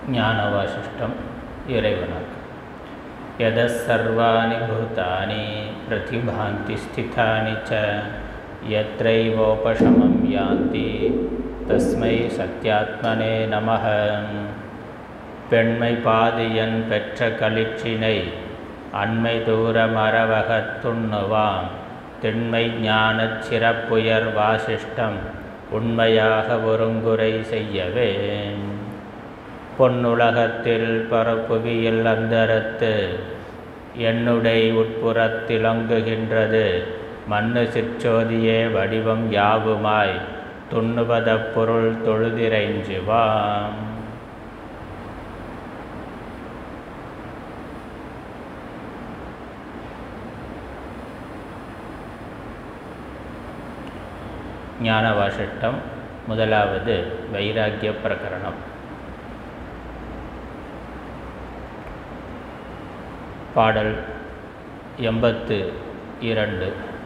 ஞானவாசிஷ்டம் இறைவனாக்கு यतः सर्वाणि भूतानि प्रतिभान्ति स्थितानि च यत्रैवोपशमं यान्ति தஸ்மை சத்யாத்மனே நமः பெண்மை பாதியன் பெற்ற களிற்றினை அண்மை தூர மரவகத் துண்ணுவாம் திண்மை ஞானச் சிறப்புயர் வாசிஷ்டம் உண்மையாக ஒருங்குறை செய்யவே பொன்னுலகத்தில் பரப்புவியில் அந்தரத்து என்னுடை உட்புறத்திலங்குகின்றது மண்ணு சிற்றோதியே வடிவம் யாவுமாய் துண்ணுவத பொருள் தொழுதிரைஞ்சுவாம் ஞானவாசிட்டம் முதலாவது வைராக்கிய பிரகரணம் பாடல் எண்பத்து இரண்டு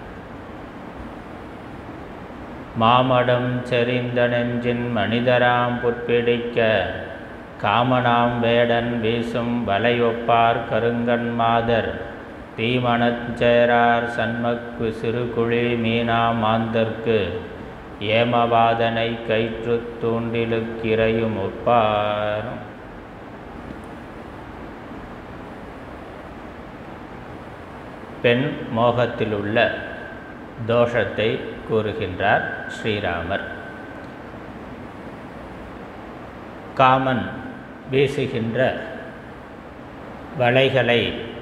மாமடம் செறிந்த நெஞ்சின் மனிதராம் புற்பிடிக்க காமனாம் வேடன் வீசும் வலையொப்பார் கருங்கண் மாதர் தீமணச்சேரார் சன்மக்கு சிறுகுழி மீனா மாந்தர்க்கு ஏமவாதனை கயிற்று தூண்டிலுக்கிரையும் ஒப்பார் பெண் மோகத்திலுள்ள தோஷத்தை கூறுகின்றார் ஸ்ரீராமர் காமன் வீசுகின்ற வலைகளை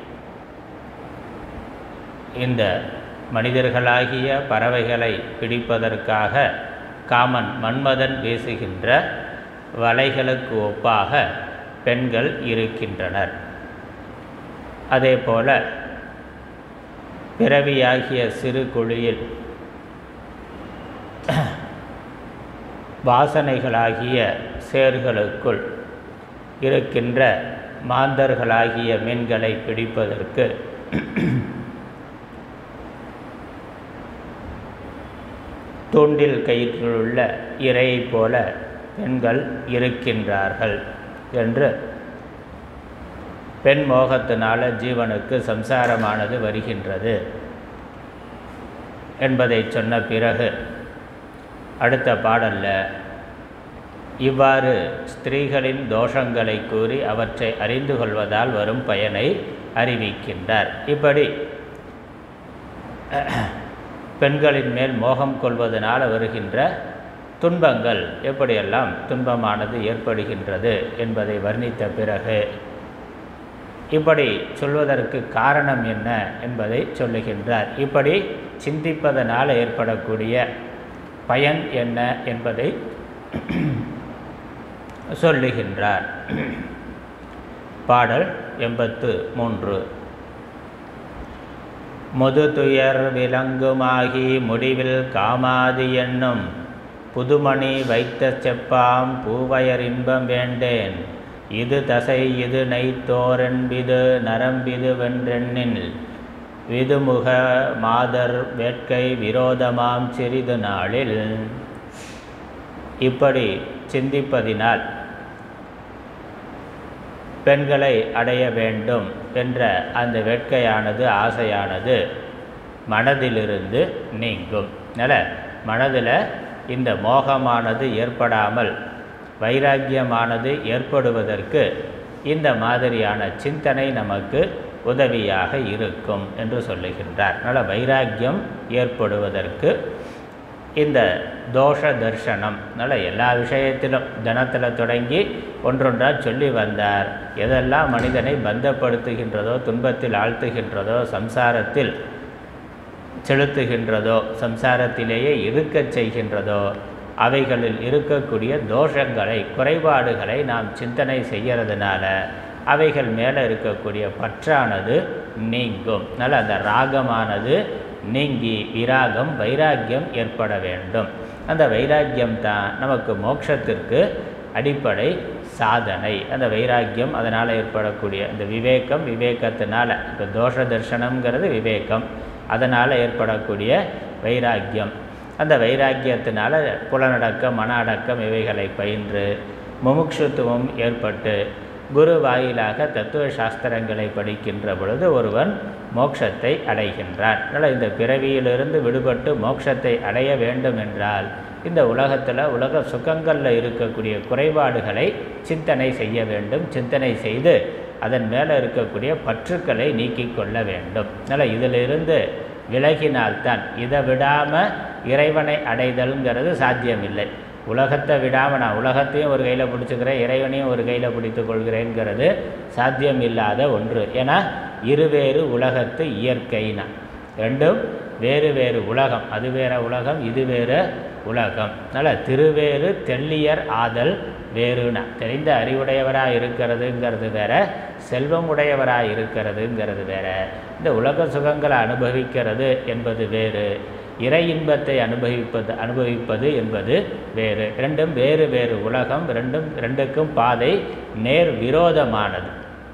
இந்த மனிதர்களாகிய பறவைகளை பிடிப்பதற்காக காமன் மன்மதன் வீசுகின்ற வலைகளுக்கு ஒப்பாக பெண்கள் இருக்கின்றனர் அதே போல பிறவியாகிய சிறு குழியில் வாசனைகளாகிய சேர்களுக்குள் இருக்கின்ற மாந்தர்களாகிய மீன்களை பிடிப்பதற்கு தூண்டில் கயிற்றிலுள்ள இரையைப் போல பெண்கள் இருக்கின்றார்கள் என்று பெண் மோகத்தினால ஜீவனுக்கு சம்சாரமானது வருகின்றது என்பதை சொன்ன பிறகு அடுத்த பாடலில் இவ்வாறு ஸ்திரீகளின் தோஷங்களை கூறி அவற்றை அறிந்து கொள்வதால் வரும் பயனை அறிவிக்கின்றார் இப்படி பெண்களின் மேல் மோகம் கொள்வதனால் வருகின்ற துன்பங்கள் எப்படியெல்லாம் துன்பமானது ஏற்படுகின்றது என்பதை வர்ணித்த பிறகு இப்படி சொல்வதற்கு காரணம் என்ன என்பதை சொல்லுகின்றார் இப்படி சிந்திப்பதனால் ஏற்படக்கூடிய பயன் என்ன என்பதை சொல்லுகின்றார் பாடல் எண்பத்து மூன்று முதுதுயர் விலங்குமாகி முடிவில் காமாதி என்னும் புதுமணி வைத்த செப்பாம் பூவயர் இன்பம் வேண்டேன் இது தசை இது நெய்த்தோரென்பிது நரம்பிது வென்றெண்ணில் விதுமுக மாதர் வேட்கை விரோதமாம் சிறிது நாளில் இப்படி சிந்திப்பதினால் பெண்களை அடைய வேண்டும் என்ற அந்த வேட்கையானது ஆசையானது மனதிலிருந்து நீங்கும் அதனால் மனதில் இந்த மோகமானது ஏற்படாமல் வைராக்கியமானது ஏற்படுவதற்கு இந்த மாதிரியான சிந்தனை நமக்கு உதவியாக இருக்கும் என்று சொல்லுகின்றார் அதனால் வைராக்கியம் ஏற்படுவதற்கு இந்த தோஷ தர்சனம் அதனால் எல்லா விஷயத்திலும் தினத்தில் தொடங்கி ஒன்றொன்றாக சொல்லி வந்தார் எதெல்லாம் மனிதனை பந்தப்படுத்துகின்றதோ துன்பத்தில் ஆழ்த்துகின்றதோ சம்சாரத்தில் செலுத்துகின்றதோ சம்சாரத்திலேயே இருக்கச் செய்கின்றதோ அவைகளில் இருக்கக்கூடிய தோஷங்களை குறைபாடுகளை நாம் சிந்தனை செய்கிறதுனால அவைகள் மேலே இருக்கக்கூடிய பற்றானது நீங்கும் அதனால் அந்த ராகமானது நீங்கி விராகம் வைராக்கியம் ஏற்பட வேண்டும் அந்த வைராக்கியம் தான் நமக்கு மோட்சத்திற்கு அடிப்படை சாதனை அந்த வைராக்கியம் அதனால் ஏற்படக்கூடிய இந்த விவேகம் விவேகத்தினால் இப்போ தோஷ தர்சனம்ங்கிறது விவேகம் அதனால் ஏற்படக்கூடிய வைராக்கியம் அந்த வைராக்கியத்தினால புலனடக்கம் மன அடக்கம் இவைகளை பயின்று முமுட்சுத்துவம் ஏற்பட்டு குரு வாயிலாக தத்துவ சாஸ்திரங்களை படிக்கின்ற பொழுது ஒருவன் மோட்சத்தை அடைகின்றான் அதனால் இந்த பிறவியிலிருந்து விடுபட்டு மோட்சத்தை அடைய வேண்டும் என்றால் இந்த உலகத்தில் உலக சுகங்களில் இருக்கக்கூடிய குறைபாடுகளை சிந்தனை செய்ய வேண்டும் சிந்தனை செய்து அதன் மேலே இருக்கக்கூடிய பற்றுக்களை நீக்கிக் கொள்ள வேண்டும் அதனால் இதிலிருந்து விலகினால்தான் இதை விடாமல் இறைவனை அடைதல்ங்கிறது சாத்தியமில்லை உலகத்தை விடாமல் நான் உலகத்தையும் ஒரு கையில் பிடிச்சிக்கிறேன் இறைவனையும் ஒரு கையில் பிடித்து கொள்கிறேங்கிறது சாத்தியம் இல்லாத ஒன்று ஏன்னா இருவேறு உலகத்து இயற்கைனா ரெண்டும் வேறு வேறு உலகம் அது வேற உலகம் இது வேறு உலகம் அதனால் திருவேறு தெள்ளியர் ஆதல் வேறுனா தெரிந்த அறிவுடையவராக இருக்கிறதுங்கிறது வேற செல்வம் உடையவராக இருக்கிறதுங்கிறது வேற இந்த உலக சுகங்களை அனுபவிக்கிறது என்பது வேறு இறை இன்பத்தை அனுபவிப்பது அனுபவிப்பது என்பது வேறு ரெண்டும் வேறு வேறு உலகம் ரெண்டும் ரெண்டுக்கும் பாதை நேர் விரோதமானது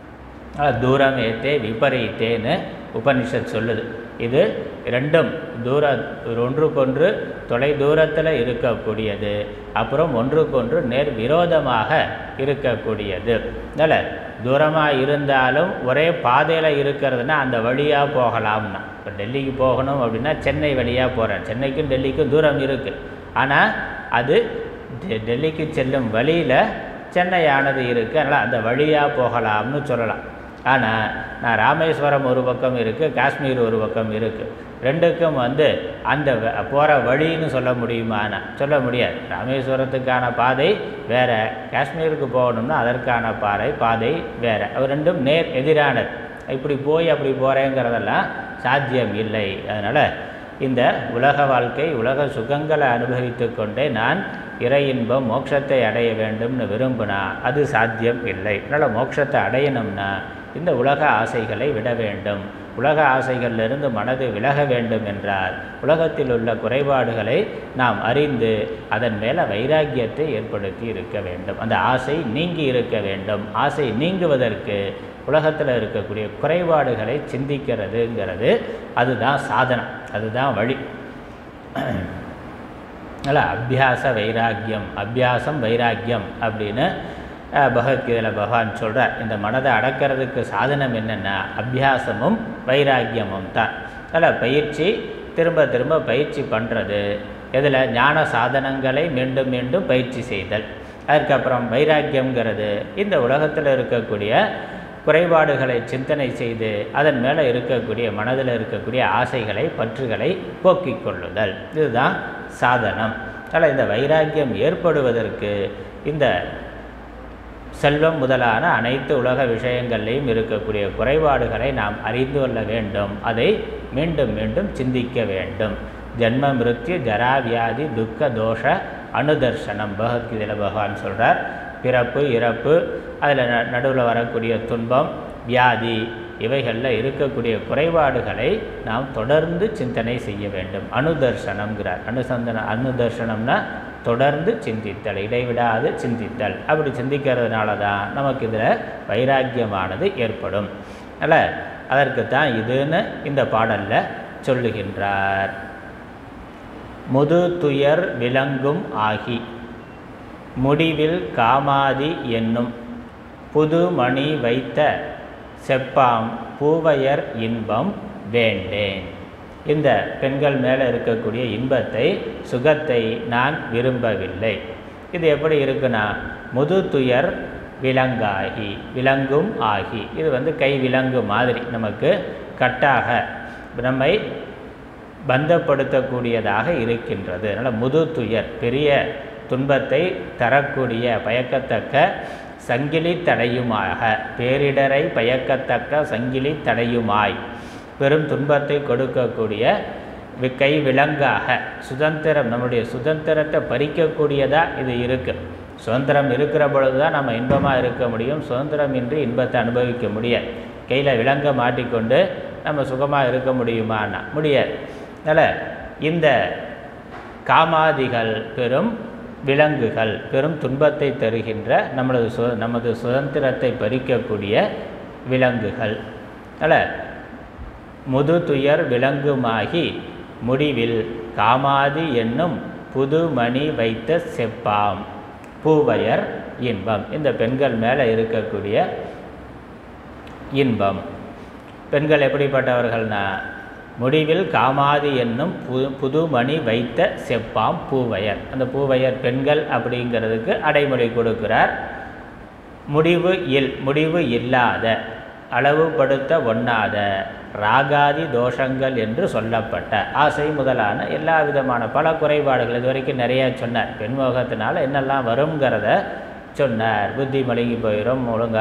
தூரம் ஏத்தே விபரீத்தேன்னு உபனிஷத் சொல்லுது இது ரெண்டும் தூர ஒன்றுக்கொன்று தொலை தூரத்தில் இருக்கக்கூடியது அப்புறம் ஒன்றுக்கொன்று நேர் விரோதமாக இருக்கக்கூடியது அதனால் தூரமாக இருந்தாலும் ஒரே பாதையில் இருக்கிறதுனா அந்த வழியாக போகலாம்னா இப்போ டெல்லிக்கு போகணும் அப்படின்னா சென்னை வழியாக போகிறேன் சென்னைக்கும் டெல்லிக்கும் தூரம் இருக்குது ஆனால் அது டெல்லிக்கு செல்லும் வழியில் சென்னையானது இருக்குது அதனால் அந்த வழியாக போகலாம்னு சொல்லலாம் ஆனால் நான் ராமேஸ்வரம் ஒரு பக்கம் இருக்குது காஷ்மீர் ஒரு பக்கம் இருக்குது ரெண்டுக்கும் வந்து அந்த போகிற வழின்னு சொல்ல முடியுமானா சொல்ல முடியாது ராமேஸ்வரத்துக்கான பாதை வேறு காஷ்மீருக்கு போகணும்னா அதற்கான பாதை பாதை வேறு அது ரெண்டும் நேர் எதிரானது இப்படி போய் அப்படி போகிறேங்கிறதெல்லாம் சாத்தியம் இல்லை அதனால் இந்த உலக வாழ்க்கை உலக சுகங்களை அனுபவித்து கொண்டே நான் இறை இன்பம் மோட்சத்தை அடைய வேண்டும்னு விரும்பினா அது சாத்தியம் இல்லை அதனால் மோட்சத்தை அடையணும்னா இந்த உலக ஆசைகளை விட வேண்டும் உலக ஆசைகளிலிருந்து மனது விலக வேண்டும் என்றால் உலகத்தில் உள்ள குறைபாடுகளை நாம் அறிந்து அதன் மேலே வைராக்கியத்தை ஏற்படுத்தி இருக்க வேண்டும் அந்த ஆசை நீங்கி இருக்க வேண்டும் ஆசை நீங்குவதற்கு உலகத்தில் இருக்கக்கூடிய குறைபாடுகளை சிந்திக்கிறதுங்கிறது அதுதான் சாதனம் அதுதான் வழி அல்ல அபியாச வைராக்கியம் அபியாசம் வைராக்கியம் அப்படின்னு பகவத்கீதையில் பகவான் சொல்கிறார் இந்த மனதை அடக்கிறதுக்கு சாதனம் என்னென்னா அபியாசமும் வைராக்கியமும் தான் அதில் பயிற்சி திரும்ப திரும்ப பயிற்சி பண்ணுறது இதில் ஞான சாதனங்களை மீண்டும் மீண்டும் பயிற்சி செய்தல் அதுக்கப்புறம் வைராக்கியங்கிறது இந்த உலகத்தில் இருக்கக்கூடிய குறைபாடுகளை சிந்தனை செய்து அதன் மேலே இருக்கக்கூடிய மனதில் இருக்கக்கூடிய ஆசைகளை பற்றுகளை போக்கிக் கொள்ளுதல் இதுதான் சாதனம் அதில் இந்த வைராக்கியம் ஏற்படுவதற்கு இந்த செல்வம் முதலான அனைத்து உலக விஷயங்கள்லையும் இருக்கக்கூடிய குறைபாடுகளை நாம் அறிந்து கொள்ள வேண்டும் அதை மீண்டும் மீண்டும் சிந்திக்க வேண்டும் ஜென்ம மிருத்யு ஜரா வியாதி துக்க தோஷ அனுதர்சனம் பகவத்கீதையில் பகவான் சொல்கிறார் பிறப்பு இறப்பு அதில் ந நடுவில் வரக்கூடிய துன்பம் வியாதி இவைகளில் இருக்கக்கூடிய குறைபாடுகளை நாம் தொடர்ந்து சிந்தனை செய்ய வேண்டும் அனுதர்சனம்ங்கிறார் அனுசந்தன அனுதர்சனம்னா தொடர்ந்து சிந்தித்தல் இடைவிடாது சிந்தித்தல் அப்படி சிந்திக்கிறதுனால தான் நமக்கு இதில் வைராக்கியமானது ஏற்படும் அதில் அதற்கு தான் இதுன்னு இந்த பாடலில் சொல்லுகின்றார் முது துயர் விளங்கும் ஆகி முடிவில் காமாதி என்னும் புது மணி வைத்த செப்பாம் பூவையர் இன்பம் வேண்டேன் இந்த பெண்கள் மேலே இருக்கக்கூடிய இன்பத்தை சுகத்தை நான் விரும்பவில்லை இது எப்படி இருக்குன்னா முது துயர் விலங்காகி விலங்கும் ஆகி இது வந்து கை விலங்கு மாதிரி நமக்கு கட்டாக நம்மை பந்தப்படுத்தக்கூடியதாக இருக்கின்றது அதனால் முது துயர் பெரிய துன்பத்தை தரக்கூடிய பயக்கத்தக்க சங்கிலி தடையுமாக பேரிடரை பயக்கத்தக்க சங்கிலி தடையுமாய் பெரும் துன்பத்தை கொடுக்கக்கூடிய கை விலங்காக சுதந்திரம் நம்முடைய சுதந்திரத்தை பறிக்கக்கூடியதாக இது இருக்குது சுதந்திரம் இருக்கிற பொழுது தான் நம்ம இன்பமாக இருக்க முடியும் சுதந்திரம் இன்றி இன்பத்தை அனுபவிக்க முடியாது கையில் விலங்க மாட்டிக்கொண்டு நம்ம சுகமாக இருக்க முடியுமான்னா முடியாது அதனால் இந்த காமாதிகள் பெரும் விலங்குகள் பெரும் துன்பத்தை தருகின்ற நம்மளது சு நமது சுதந்திரத்தை பறிக்கக்கூடிய விலங்குகள் அதனால் முது துயர் விலங்குமாகி முடிவில் காமாதி என்னும் புது மணி வைத்த செப்பாம் பூவையர் இன்பம் இந்த பெண்கள் மேலே இருக்கக்கூடிய இன்பம் பெண்கள் எப்படிப்பட்டவர்கள்னா முடிவில் காமாதி என்னும் பு புதுமணி வைத்த செப்பாம் பூவையர் அந்த பூவையர் பெண்கள் அப்படிங்கிறதுக்கு அடைமொழி கொடுக்கிறார் முடிவு இல் முடிவு இல்லாத அளவுபடுத்த ஒண்ணாத ராகாதி தோஷங்கள் என்று சொல்லப்பட்ட ஆசை முதலான எல்லா விதமான பல குறைபாடுகள் இது வரைக்கும் நிறைய சொன்னார் பெண்மோகத்தினால என்னெல்லாம் வருங்கிறத சொன்னார் புத்தி மழுங்கி போயிடும் ஒழுங்கா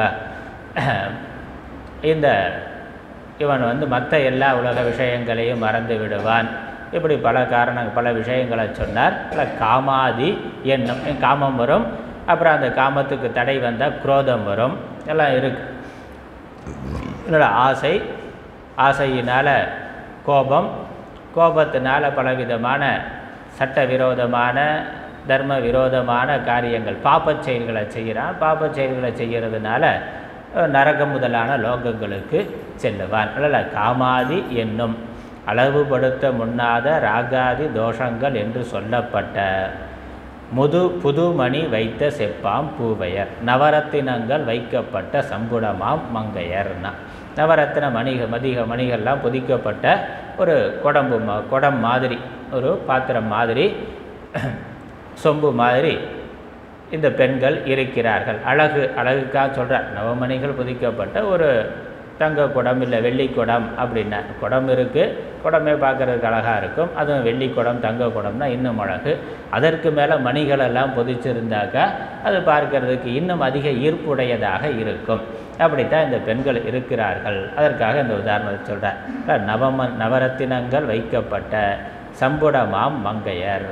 இந்த இவன் வந்து மற்ற எல்லா உலக விஷயங்களையும் மறந்து விடுவான் இப்படி பல காரண பல விஷயங்களை சொன்னார் பல காமாதி எண்ணம் காமம் வரும் அப்புறம் அந்த காமத்துக்கு தடை வந்தால் குரோதம் வரும் எல்லாம் இருக்கு இதனோட ஆசை ஆசையினால் கோபம் கோபத்தினால பலவிதமான சட்டவிரோதமான தர்ம விரோதமான காரியங்கள் பாப்பச் செயல்களை செய்கிறான் பாப்பச் செயல்களை செய்கிறதுனால நரகம் முதலான லோகங்களுக்கு செல்லுவான் அல்ல காமாதி என்னும் அளவுபடுத்த முன்னாத ராகாதி தோஷங்கள் என்று சொல்லப்பட்ட முது புதுமணி வைத்த செப்பாம் பூவையர் நவரத்தினங்கள் வைக்கப்பட்ட சம்புடமாம் மங்கையர்னா நவரத்தின மணிக மதிக மணிகள்லாம் புதிக்கப்பட்ட ஒரு குடம்பு மா குடம் மாதிரி ஒரு பாத்திரம் மாதிரி சொம்பு மாதிரி இந்த பெண்கள் இருக்கிறார்கள் அழகு அழகுக்காக சொல்கிறார் நவமணிகள் புதிக்கப்பட்ட ஒரு தங்க குடம் இல்லை வெள்ளி குடம் அப்படின்னா குடம் இருக்குது குடமே பார்க்குறதுக்கு அழகாக இருக்கும் அதுவும் வெள்ளி குடம் தங்க குடம்னா இன்னும் அழகு அதற்கு மேலே மணிகளெல்லாம் பொதிச்சிருந்தாக்கா அது பார்க்கறதுக்கு இன்னும் அதிக ஈர்ப்புடையதாக இருக்கும் அப்படித்தான் இந்த பெண்கள் இருக்கிறார்கள் அதற்காக இந்த உதாரணத்தை சொல்கிறார் நவம நவரத்தினங்கள் வைக்கப்பட்ட சம்புடமாம் மங்கையர்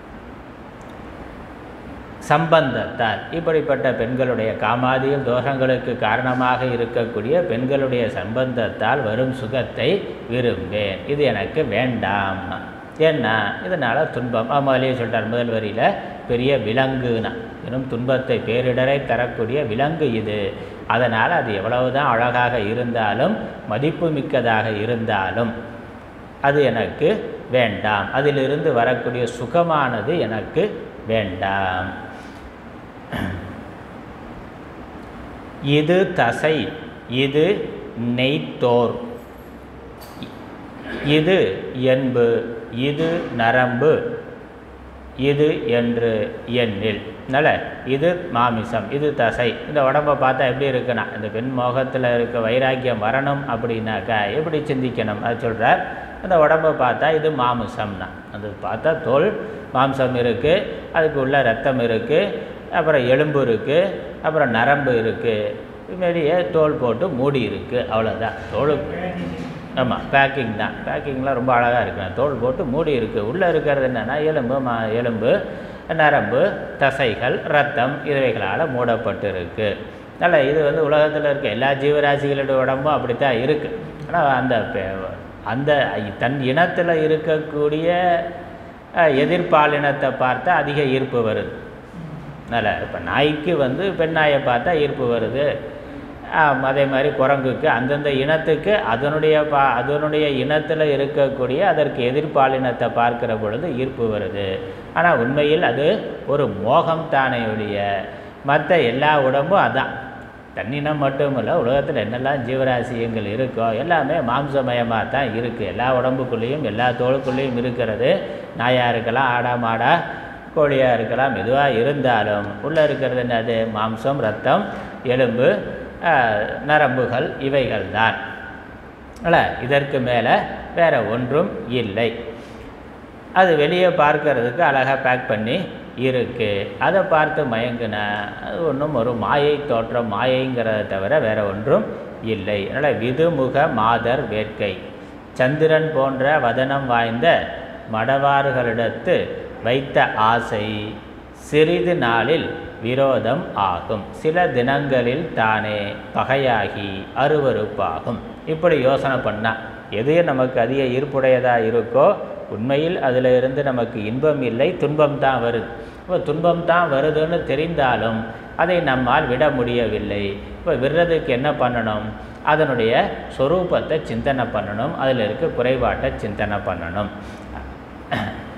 சம்பந்தத்தால் இப்படிப்பட்ட பெண்களுடைய காமாதியும் தோஷங்களுக்கு காரணமாக இருக்கக்கூடிய பெண்களுடைய சம்பந்தத்தால் வரும் சுகத்தை விரும்பேன் இது எனக்கு வேண்டாம் ஏன்னா இதனால் துன்பம் முதலே சொல்கிறார் முதல் வரியில் பெரிய விலங்குனா இன்னும் துன்பத்தை பேரிடரை தரக்கூடிய விலங்கு இது அதனால் அது எவ்வளவுதான் அழகாக இருந்தாலும் மதிப்பு மிக்கதாக இருந்தாலும் அது எனக்கு வேண்டாம் அதிலிருந்து வரக்கூடிய சுகமானது எனக்கு வேண்டாம் இது தசை இது நெய்த்தோர் இது என்பு இது நரம்பு இது என்று எண்ணில் நல்ல இது மாமிசம் இது தசை இந்த உடம்பை பார்த்தா எப்படி இருக்குன்னா இந்த பெண் மோகத்தில் இருக்க வைராக்கியம் வரணும் அப்படின்னாக்கா எப்படி சிந்திக்கணும் அது சொல்கிறார் அந்த உடம்பை பார்த்தா இது மாமிசம்னா அது பார்த்தா தோல் மாம்சம் இருக்குது அதுக்கு உள்ள ரத்தம் இருக்குது அப்புறம் எலும்பு இருக்குது அப்புறம் நரம்பு இருக்குது இதுமாரியே தோல் போட்டு மூடி இருக்குது அவ்வளோதான் தோல் ஆமாம் பேக்கிங் தான் பேக்கிங்லாம் ரொம்ப அழகாக இருக்கு தோல் போட்டு மூடி இருக்குது உள்ளே இருக்கிறது என்னென்னா எலும்பு மா எலும்பு நரம்பு தசைகள் ரத்தம் இவைகளால் மூடப்பட்டு இருக்குது நல்ல இது வந்து உலகத்தில் இருக்க எல்லா ஜீவராசிகளோட உடம்பும் அப்படித்தான் இருக்குது ஆனால் அந்த அந்த தன் இனத்தில் இருக்கக்கூடிய எதிர்பாலினத்தை பார்த்தா அதிக ஈர்ப்பு வருது நல்ல இப்போ நாய்க்கு வந்து பெண் நாயை பார்த்தா ஈர்ப்பு வருது அதே மாதிரி குரங்குக்கு அந்தந்த இனத்துக்கு அதனுடைய பா அதனுடைய இனத்தில் இருக்கக்கூடிய அதற்கு எதிர்பாலினத்தை பார்க்கிற பொழுது ஈர்ப்பு வருது ஆனால் உண்மையில் அது ஒரு மோகம் தானே ஒழிய மற்ற எல்லா உடம்பும் அதான் தன்னினம் மட்டும் இல்லை உலகத்தில் என்னெல்லாம் ஜீவராசியங்கள் இருக்கோ எல்லாமே மாம்சமயமாக தான் இருக்குது எல்லா உடம்புக்குள்ளேயும் எல்லா தோளுக்குள்ளேயும் இருக்கிறது நாயாக இருக்கலாம் ஆடா மாடா கோழியாக இருக்கலாம் எதுவாக இருந்தாலும் உள்ளே இருக்கிறது என்னது மாம்சம் ரத்தம் எலும்பு நரம்புகள் இவைகள் தான் அல்ல இதற்கு மேலே வேறு ஒன்றும் இல்லை அது வெளியே பார்க்கறதுக்கு அழகாக பேக் பண்ணி இருக்குது அதை பார்த்து மயங்கினா அது ஒன்றும் ஒரு மாயை தோற்றம் மாயைங்கிறத தவிர வேறு ஒன்றும் இல்லை அதனால் விதுமுக மாதர் வேட்கை சந்திரன் போன்ற வதனம் வாய்ந்த மடவாறுகளிடத்து வைத்த ஆசை சிறிது நாளில் விரோதம் ஆகும் சில தினங்களில் தானே பகையாகி அருவருப்பாகும் இப்படி யோசனை பண்ணால் எது நமக்கு அதிக ஈர்ப்புடையதாக இருக்கோ உண்மையில் அதில் இருந்து நமக்கு இன்பம் இல்லை துன்பம் தான் வருது இப்போ துன்பம் தான் வருதுன்னு தெரிந்தாலும் அதை நம்மால் விட முடியவில்லை இப்போ விடுறதுக்கு என்ன பண்ணணும் அதனுடைய சொரூபத்தை சிந்தனை பண்ணணும் அதில் இருக்க குறைபாட்டை சிந்தனை பண்ணணும்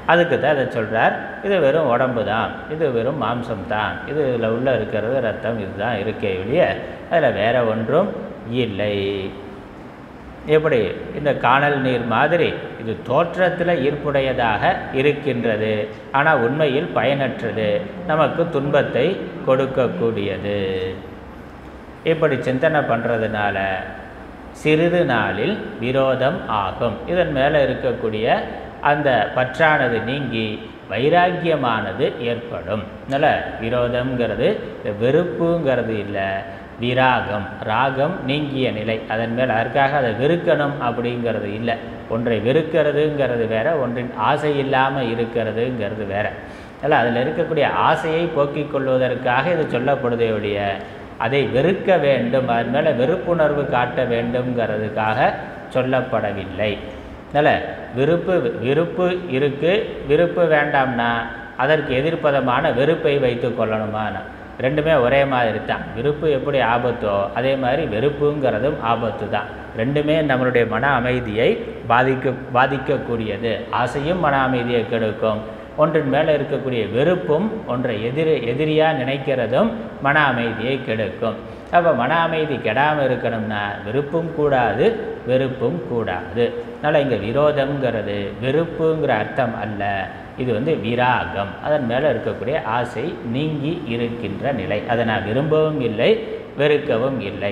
அதுக்கு தான் இதை சொல்கிறார் இது வெறும் உடம்பு தான் இது வெறும் மாம்சம் தான் இது இதில் உள்ள இருக்கிறது ரத்தம் இதுதான் இருக்கே ஒழிய அதில் வேற ஒன்றும் இல்லை எப்படி இந்த காணல் நீர் மாதிரி இது தோற்றத்தில் ஈர்ப்புடையதாக இருக்கின்றது ஆனால் உண்மையில் பயனற்றது நமக்கு துன்பத்தை கொடுக்கக்கூடியது இப்படி சிந்தனை பண்ணுறதுனால சிறிது நாளில் விரோதம் ஆகும் இதன் மேலே இருக்கக்கூடிய அந்த பற்றானது நீங்கி வைராக்கியமானது ஏற்படும் அதனால் விரோதம்ங்கிறது இந்த வெறுப்புங்கிறது இல்லை விராகம் ராகம் நீங்கிய நிலை அதன் மேல் அதற்காக அதை வெறுக்கணும் அப்படிங்கிறது இல்லை ஒன்றை வெறுக்கிறதுங்கிறது வேற ஒன்றின் ஆசை இல்லாமல் இருக்கிறதுங்கிறது வேற அதனால் அதில் இருக்கக்கூடிய ஆசையை போக்கிக் கொள்வதற்காக இது சொல்லப்படுதே ஒழிய அதை வெறுக்க வேண்டும் அதன் மேலே வெறுப்புணர்வு காட்ட வேண்டும்ங்கிறதுக்காக சொல்லப்படவில்லை அதனால் விருப்பு விருப்பு இருக்குது விருப்பு வேண்டாம்னா அதற்கு எதிர்ப்பதமான வெறுப்பை வைத்து கொள்ளணுமான ரெண்டுமே ஒரே மாதிரி தான் விருப்பு எப்படி ஆபத்தோ அதே மாதிரி வெறுப்புங்கிறதும் ஆபத்து தான் ரெண்டுமே நம்மளுடைய மன அமைதியை பாதிக்க பாதிக்கக்கூடியது ஆசையும் மன அமைதியை கெடுக்கும் ஒன்றின் மேலே இருக்கக்கூடிய வெறுப்பும் ஒன்றை எதிரி எதிரியாக நினைக்கிறதும் மன அமைதியை கெடுக்கும் அப்போ மன அமைதி கெடாமல் இருக்கணும்னா விருப்பும் கூடாது வெறுப்பும் கூடாது அதனால் இங்கே விரோதம்ங்கிறது வெறுப்புங்கிற அர்த்தம் அல்ல இது வந்து விராகம் அதன் மேலே இருக்கக்கூடிய ஆசை நீங்கி இருக்கின்ற நிலை அதை நான் விரும்பவும் இல்லை வெறுக்கவும் இல்லை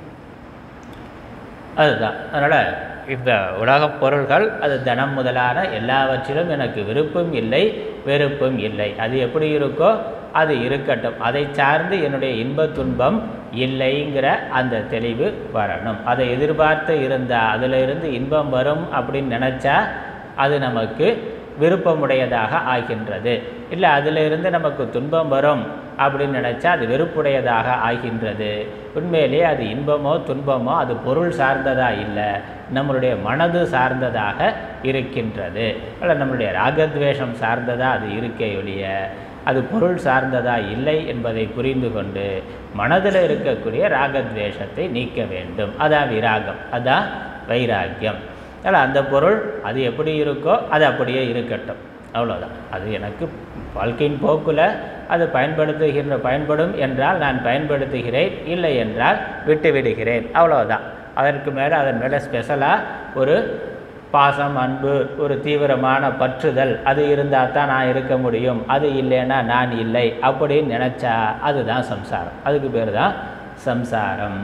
அதுதான் அதனால் இந்த உலகப் பொருள்கள் அது தனம் முதலான எல்லாவற்றிலும் எனக்கு விருப்பம் இல்லை வெறுப்பும் இல்லை அது எப்படி இருக்கோ அது இருக்கட்டும் அதை சார்ந்து என்னுடைய இன்ப துன்பம் இல்லைங்கிற அந்த தெளிவு வரணும் அதை எதிர்பார்த்து இருந்தால் அதில் இருந்து இன்பம் வரும் அப்படின்னு நினச்சா அது நமக்கு விருப்பமுடையதாக ஆகின்றது இல்லை அதிலிருந்து நமக்கு துன்பம் வரும் அப்படின்னு நினச்சா அது வெறுப்புடையதாக ஆகின்றது உண்மையிலேயே அது இன்பமோ துன்பமோ அது பொருள் சார்ந்ததா இல்லை நம்மளுடைய மனது சார்ந்ததாக இருக்கின்றது அல்ல நம்மளுடைய ராகத்வேஷம் சார்ந்ததா அது இருக்கே ஒழிய அது பொருள் சார்ந்ததா இல்லை என்பதை புரிந்து கொண்டு மனதில் இருக்கக்கூடிய ராகத்வேஷத்தை நீக்க வேண்டும் அதான் விராகம் அதான் வைராக்கியம் அதனால் அந்த பொருள் அது எப்படி இருக்கோ அது அப்படியே இருக்கட்டும் அவ்வளோதான் அது எனக்கு வாழ்க்கையின் போக்கில் அது பயன்படுத்துகின்ற பயன்படும் என்றால் நான் பயன்படுத்துகிறேன் இல்லை என்றால் விட்டு விடுகிறேன் அவ்வளோதான் அதற்கு மேலே அதன் மேலே ஸ்பெஷலாக ஒரு பாசம் அன்பு ஒரு தீவிரமான பற்றுதல் அது இருந்தால் தான் நான் இருக்க முடியும் அது இல்லைன்னா நான் இல்லை அப்படின்னு நினச்சா அதுதான் சம்சாரம் அதுக்கு பேர் தான் சம்சாரம்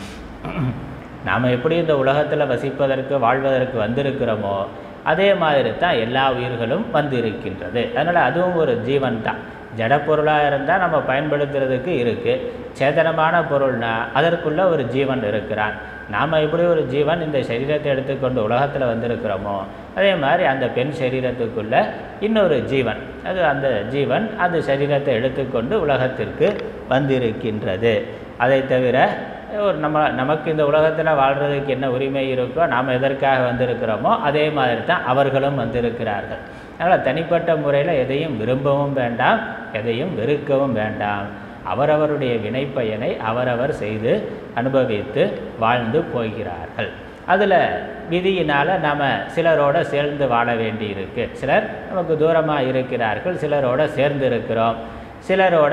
நாம் எப்படி இந்த உலகத்தில் வசிப்பதற்கு வாழ்வதற்கு வந்திருக்கிறோமோ அதே மாதிரி தான் எல்லா உயிர்களும் வந்து இருக்கின்றது அதனால் அதுவும் ஒரு ஜீவன் தான் ஜடப்பொருளாக இருந்தால் நம்ம பயன்படுத்துறதுக்கு இருக்குது சேதனமான பொருள்னா அதற்குள்ளே ஒரு ஜீவன் இருக்கிறான் நாம் எப்படி ஒரு ஜீவன் இந்த சரீரத்தை எடுத்துக்கொண்டு உலகத்தில் வந்திருக்கிறோமோ அதே மாதிரி அந்த பெண் சரீரத்துக்குள்ளே இன்னொரு ஜீவன் அது அந்த ஜீவன் அந்த சரீரத்தை எடுத்துக்கொண்டு உலகத்திற்கு வந்திருக்கின்றது அதை தவிர ஒரு நம்ம நமக்கு இந்த உலகத்தில் வாழ்கிறதுக்கு என்ன உரிமை இருக்கோ நாம் எதற்காக வந்திருக்கிறோமோ அதே மாதிரி தான் அவர்களும் வந்திருக்கிறார்கள் அதனால் தனிப்பட்ட முறையில் எதையும் விரும்பவும் வேண்டாம் எதையும் வெறுக்கவும் வேண்டாம் அவரவருடைய வினைப்பயனை அவரவர் செய்து அனுபவித்து வாழ்ந்து போகிறார்கள் அதில் விதியினால் நாம் சிலரோட சேர்ந்து வாழ வேண்டி இருக்கு சிலர் நமக்கு தூரமாக இருக்கிறார்கள் சிலரோட சேர்ந்து இருக்கிறோம் சிலரோட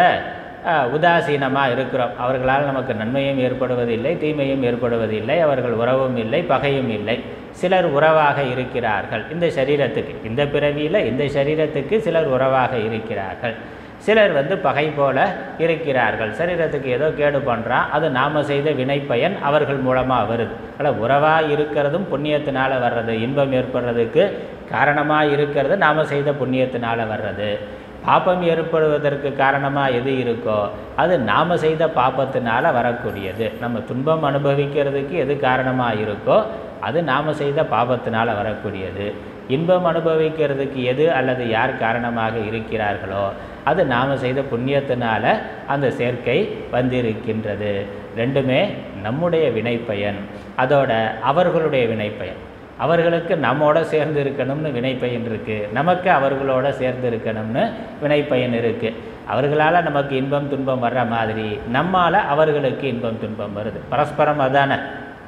உதாசீனமாக இருக்கிறோம் அவர்களால் நமக்கு நன்மையும் ஏற்படுவதில்லை தீமையும் ஏற்படுவதில்லை அவர்கள் உறவும் இல்லை பகையும் இல்லை சிலர் உறவாக இருக்கிறார்கள் இந்த சரீரத்துக்கு இந்த பிறவியில் இந்த சரீரத்துக்கு சிலர் உறவாக இருக்கிறார்கள் சிலர் வந்து பகை போல இருக்கிறார்கள் சரீரத்துக்கு ஏதோ கேடு பண்ணுறான் அது நாம் செய்த வினைப்பயன் அவர்கள் மூலமாக வருது ஆனால் உறவாக இருக்கிறதும் புண்ணியத்தினால் வர்றது இன்பம் ஏற்படுறதுக்கு காரணமாக இருக்கிறது நாம் செய்த புண்ணியத்தினால் வர்றது பாப்பம் ஏற்படுவதற்கு காரணமாக எது இருக்கோ அது நாம் செய்த பாப்பத்தினால வரக்கூடியது நம்ம துன்பம் அனுபவிக்கிறதுக்கு எது காரணமாக இருக்கோ அது நாம் செய்த பாபத்தினால் வரக்கூடியது இன்பம் அனுபவிக்கிறதுக்கு எது அல்லது யார் காரணமாக இருக்கிறார்களோ அது நாம் செய்த புண்ணியத்தினால அந்த சேர்க்கை வந்திருக்கின்றது ரெண்டுமே நம்முடைய வினைப்பயன் அதோட அவர்களுடைய வினைப்பயன் அவர்களுக்கு நம்மோட சேர்ந்து இருக்கணும்னு வினைப்பயன் இருக்குது நமக்கு அவர்களோட சேர்ந்து இருக்கணும்னு வினைப்பயன் இருக்குது அவர்களால் நமக்கு இன்பம் துன்பம் வர்ற மாதிரி நம்மால் அவர்களுக்கு இன்பம் துன்பம் வருது பரஸ்பரம் அதானே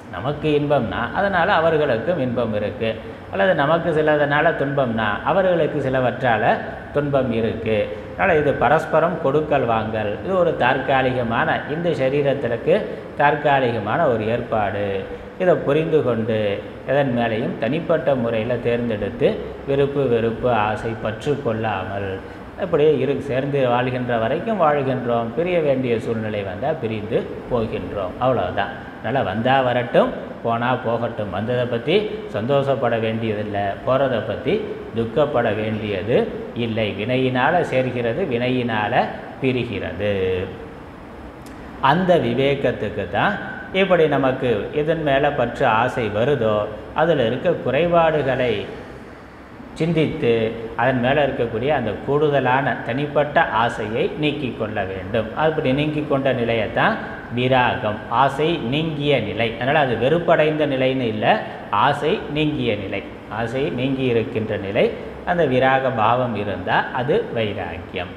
நமக்கு இன்பம்னா அதனால் அவர்களுக்கும் இன்பம் இருக்குது அல்லது நமக்கு சிலதனால துன்பம்னா அவர்களுக்கு சிலவற்றால் துன்பம் இருக்குது அதனால் இது பரஸ்பரம் கொடுக்கல் வாங்கல் இது ஒரு தற்காலிகமான இந்த சரீரத்திற்கு தற்காலிகமான ஒரு ஏற்பாடு இதை புரிந்து கொண்டு எதன் மேலேயும் தனிப்பட்ட முறையில் தேர்ந்தெடுத்து விருப்பு வெறுப்பு ஆசை பற்று கொள்ளாமல் அப்படியே இரு சேர்ந்து வாழ்கின்ற வரைக்கும் வாழ்கின்றோம் பிரிய வேண்டிய சூழ்நிலை வந்தால் பிரிந்து போகின்றோம் அவ்வளவுதான் அதனால் வந்தால் வரட்டும் போனால் போகட்டும் வந்ததை பற்றி சந்தோஷப்பட வேண்டியதில்லை போகிறதை பற்றி துக்கப்பட வேண்டியது இல்லை வினையினால் சேர்கிறது வினையினால் பிரிகிறது அந்த விவேகத்துக்கு தான் இப்படி நமக்கு இதன் மேலே பற்று ஆசை வருதோ அதில் இருக்க குறைபாடுகளை சிந்தித்து அதன் மேலே இருக்கக்கூடிய அந்த கூடுதலான தனிப்பட்ட ஆசையை நீக்கி கொள்ள வேண்டும் அப்படி நீக்கி கொண்ட நிலையைத்தான் விராகம் ஆசை நீங்கிய நிலை அதனால் அது வெறுப்படைந்த நிலைன்னு இல்லை ஆசை நீங்கிய நிலை ஆசை நீங்கி இருக்கின்ற நிலை அந்த விராக பாவம் இருந்தால் அது வைராக்கியம்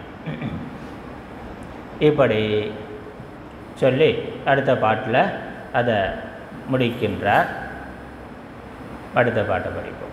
இப்படி சொல்லி அடுத்த பாட்டில் அதை முடிக்கின்றார் அடுத்த பாட்டை படிப்போம்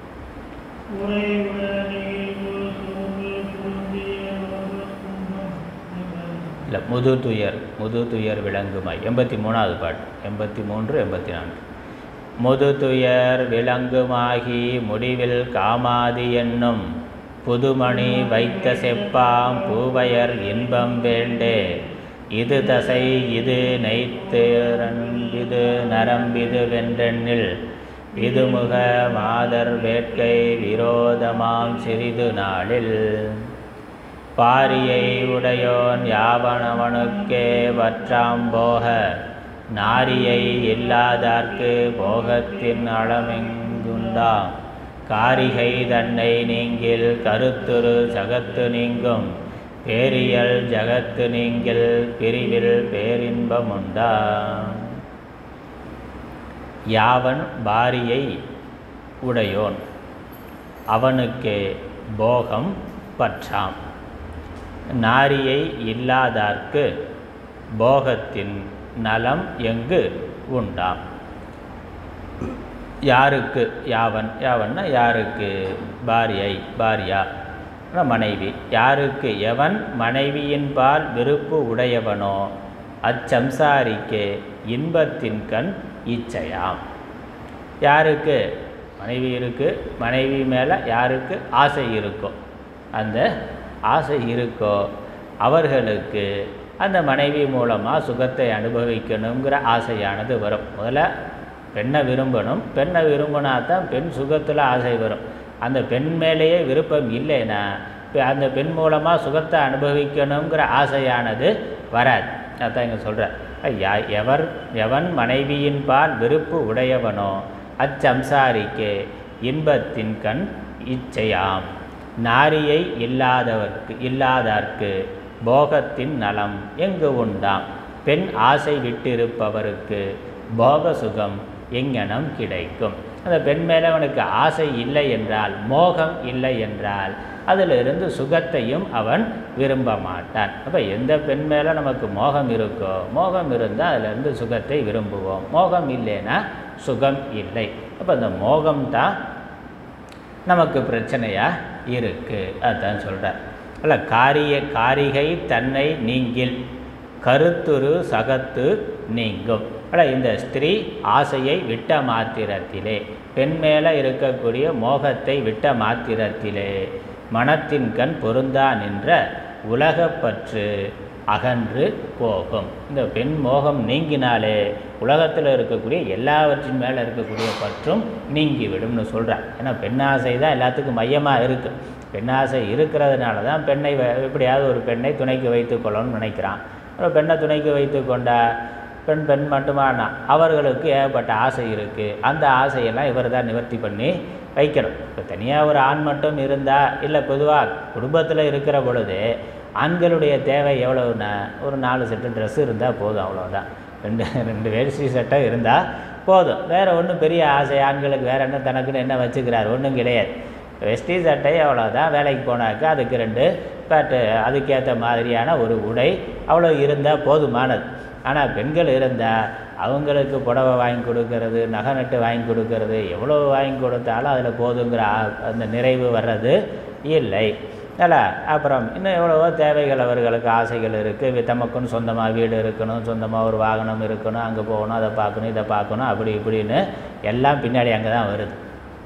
இல்லை முது துயர் முது துயர் விளங்குமாய் எண்பத்தி மூணாவது பாட்டு எண்பத்தி மூன்று எண்பத்தி நான்கு முது துயர் விளங்குமாகி முடிவில் காமாதி என்னும் புதுமணி வைத்த செப்பாம் பூவையர் இன்பம் வேண்டே இது தசை இது நெய்த்திரன்பிது நரம்பிது வென்றெண்ணில் இது முக மாதர் வேட்கை விரோதமாம் சிறிது நாளில் பாரியை உடையோன் யாவனவனுக்கே வற்றாம் போக நாரியை இல்லாதார்க்கு போகத்தின் அளமெங்குண்டாம் காரிகை தன்னை நீங்கில் கருத்துரு சகத்து நீங்கும் பேரியல் ஜகத்து நீங்கில் பிரிவில் பேரின்பமுண்டா யாவன் பாரியை உடையோன் அவனுக்கே போகம் பற்றாம் நாரியை இல்லாதார்க்கு போகத்தின் நலம் எங்கு உண்டாம் யாருக்கு யாவன் யாவன்னா யாருக்கு பாரியை பாரியா மனைவி யாருக்கு எவன் மனைவியின்பால் விருப்பு உடையவனோ அச்சம்சாரிக்கே இன்பத்தின் கண் இச்சையாம் யாருக்கு மனைவி இருக்கு மனைவி மேலே யாருக்கு ஆசை இருக்கோ அந்த ஆசை இருக்கோ அவர்களுக்கு அந்த மனைவி மூலமாக சுகத்தை அனுபவிக்கணுங்கிற ஆசையானது வரும் முதல்ல பெண்ணை விரும்பணும் பெண்ணை விரும்பினா தான் பெண் சுகத்தில் ஆசை வரும் அந்த பெண் மேலேயே விருப்பம் இல்லைன்னா அந்த பெண் மூலமாக சுகத்தை அனுபவிக்கணுங்கிற ஆசையானது வராது அதான் இங்கே சொல்கிறார் யா எவர் எவன் மனைவியின் பால் விருப்பு உடையவனோ அச்சம்சாரிக்கு இன்பத்தின் கண் இச்சையாம் நாரியை இல்லாதவர்க்கு இல்லாதார்க்கு போகத்தின் நலம் எங்கு உண்டாம் பெண் ஆசை விட்டிருப்பவருக்கு போக சுகம் எங்கனம் கிடைக்கும் அந்த பெண் மேலே அவனுக்கு ஆசை இல்லை என்றால் மோகம் இல்லை என்றால் அதிலிருந்து சுகத்தையும் அவன் விரும்ப மாட்டான் அப்போ எந்த பெண் மேலே நமக்கு மோகம் இருக்கோ மோகம் இருந்தால் அதிலிருந்து சுகத்தை விரும்புவோம் மோகம் இல்லைன்னா சுகம் இல்லை அப்போ அந்த மோகம்தான் நமக்கு பிரச்சனையாக இருக்குது அதுதான் சொல்கிறார் அல்ல காரிய காரிகை தன்னை நீங்கில் கருத்துரு சகத்து நீங்கும் அல்ல இந்த ஸ்திரீ ஆசையை விட்ட மாத்திரத்திலே பெண் மேலே இருக்கக்கூடிய மோகத்தை விட்ட மாத்திரத்திலே மனத்தின் கண் பொருந்தா நின்ற உலகப்பற்று அகன்று போகும் இந்த பெண் மோகம் நீங்கினாலே உலகத்தில் இருக்கக்கூடிய எல்லாவற்றின் மேலே இருக்கக்கூடிய பற்றும் நீங்கிவிடும்னு சொல்கிறார் ஏன்னா பெண்ணாசை தான் எல்லாத்துக்கும் மையமாக இருக்குது பெண்ணாசை இருக்கிறதுனால தான் பெண்ணை வ- எப்படியாவது ஒரு பெண்ணை துணைக்கு வைத்து கொள்ளணும்னு நினைக்கிறான் ஒரு பெண்ணை துணைக்கு வைத்து கொண்டா பெண் பெண் மட்டுமானா அவர்களுக்கு ஏகப்பட்ட ஆசை இருக்குது அந்த ஆசையெல்லாம் இவர் தான் நிவர்த்தி பண்ணி வைக்கணும் இப்போ தனியாக ஒரு ஆண் மட்டும் இருந்தால் இல்லை பொதுவாக குடும்பத்தில் இருக்கிற பொழுது ஆண்களுடைய தேவை எவ்வளவுன்னா ஒரு நாலு செட்டு ட்ரெஸ் இருந்தால் போதும் அவ்வளோதான் ரெண்டு ரெண்டு வேஷ்டி சட்டை இருந்தால் போதும் வேறு ஒன்றும் பெரிய ஆசை ஆண்களுக்கு வேறு என்ன தனக்குன்னு என்ன வச்சுக்கிறார் ஒன்றும் கிடையாது வெஸ்டி சட்டை அவ்வளோதான் வேலைக்கு போனாக்கா அதுக்கு ரெண்டு பேட்டு அதுக்கேற்ற மாதிரியான ஒரு உடை அவ்வளோ இருந்தால் போதுமானது ஆனால் பெண்கள் இருந்தால் அவங்களுக்கு புடவை வாங்கி கொடுக்கறது நகை நட்டு வாங்கி கொடுக்கறது எவ்வளோ வாங்கி கொடுத்தாலும் அதில் போதுங்கிற ஆ- அந்த நிறைவு வர்றது இல்லை அல்ல அப்புறம் இன்னும் எவ்வளவோ தேவைகள் அவர்களுக்கு ஆசைகள் இருக்குது தமக்குன்னு சொந்தமாக வீடு இருக்கணும் சொந்தமாக ஒரு வாகனம் இருக்கணும் அங்கே போகணும் அதை பார்க்கணும் இதை பார்க்கணும் அப்படி இப்படின்னு எல்லாம் பின்னாடி அங்கே தான் வருது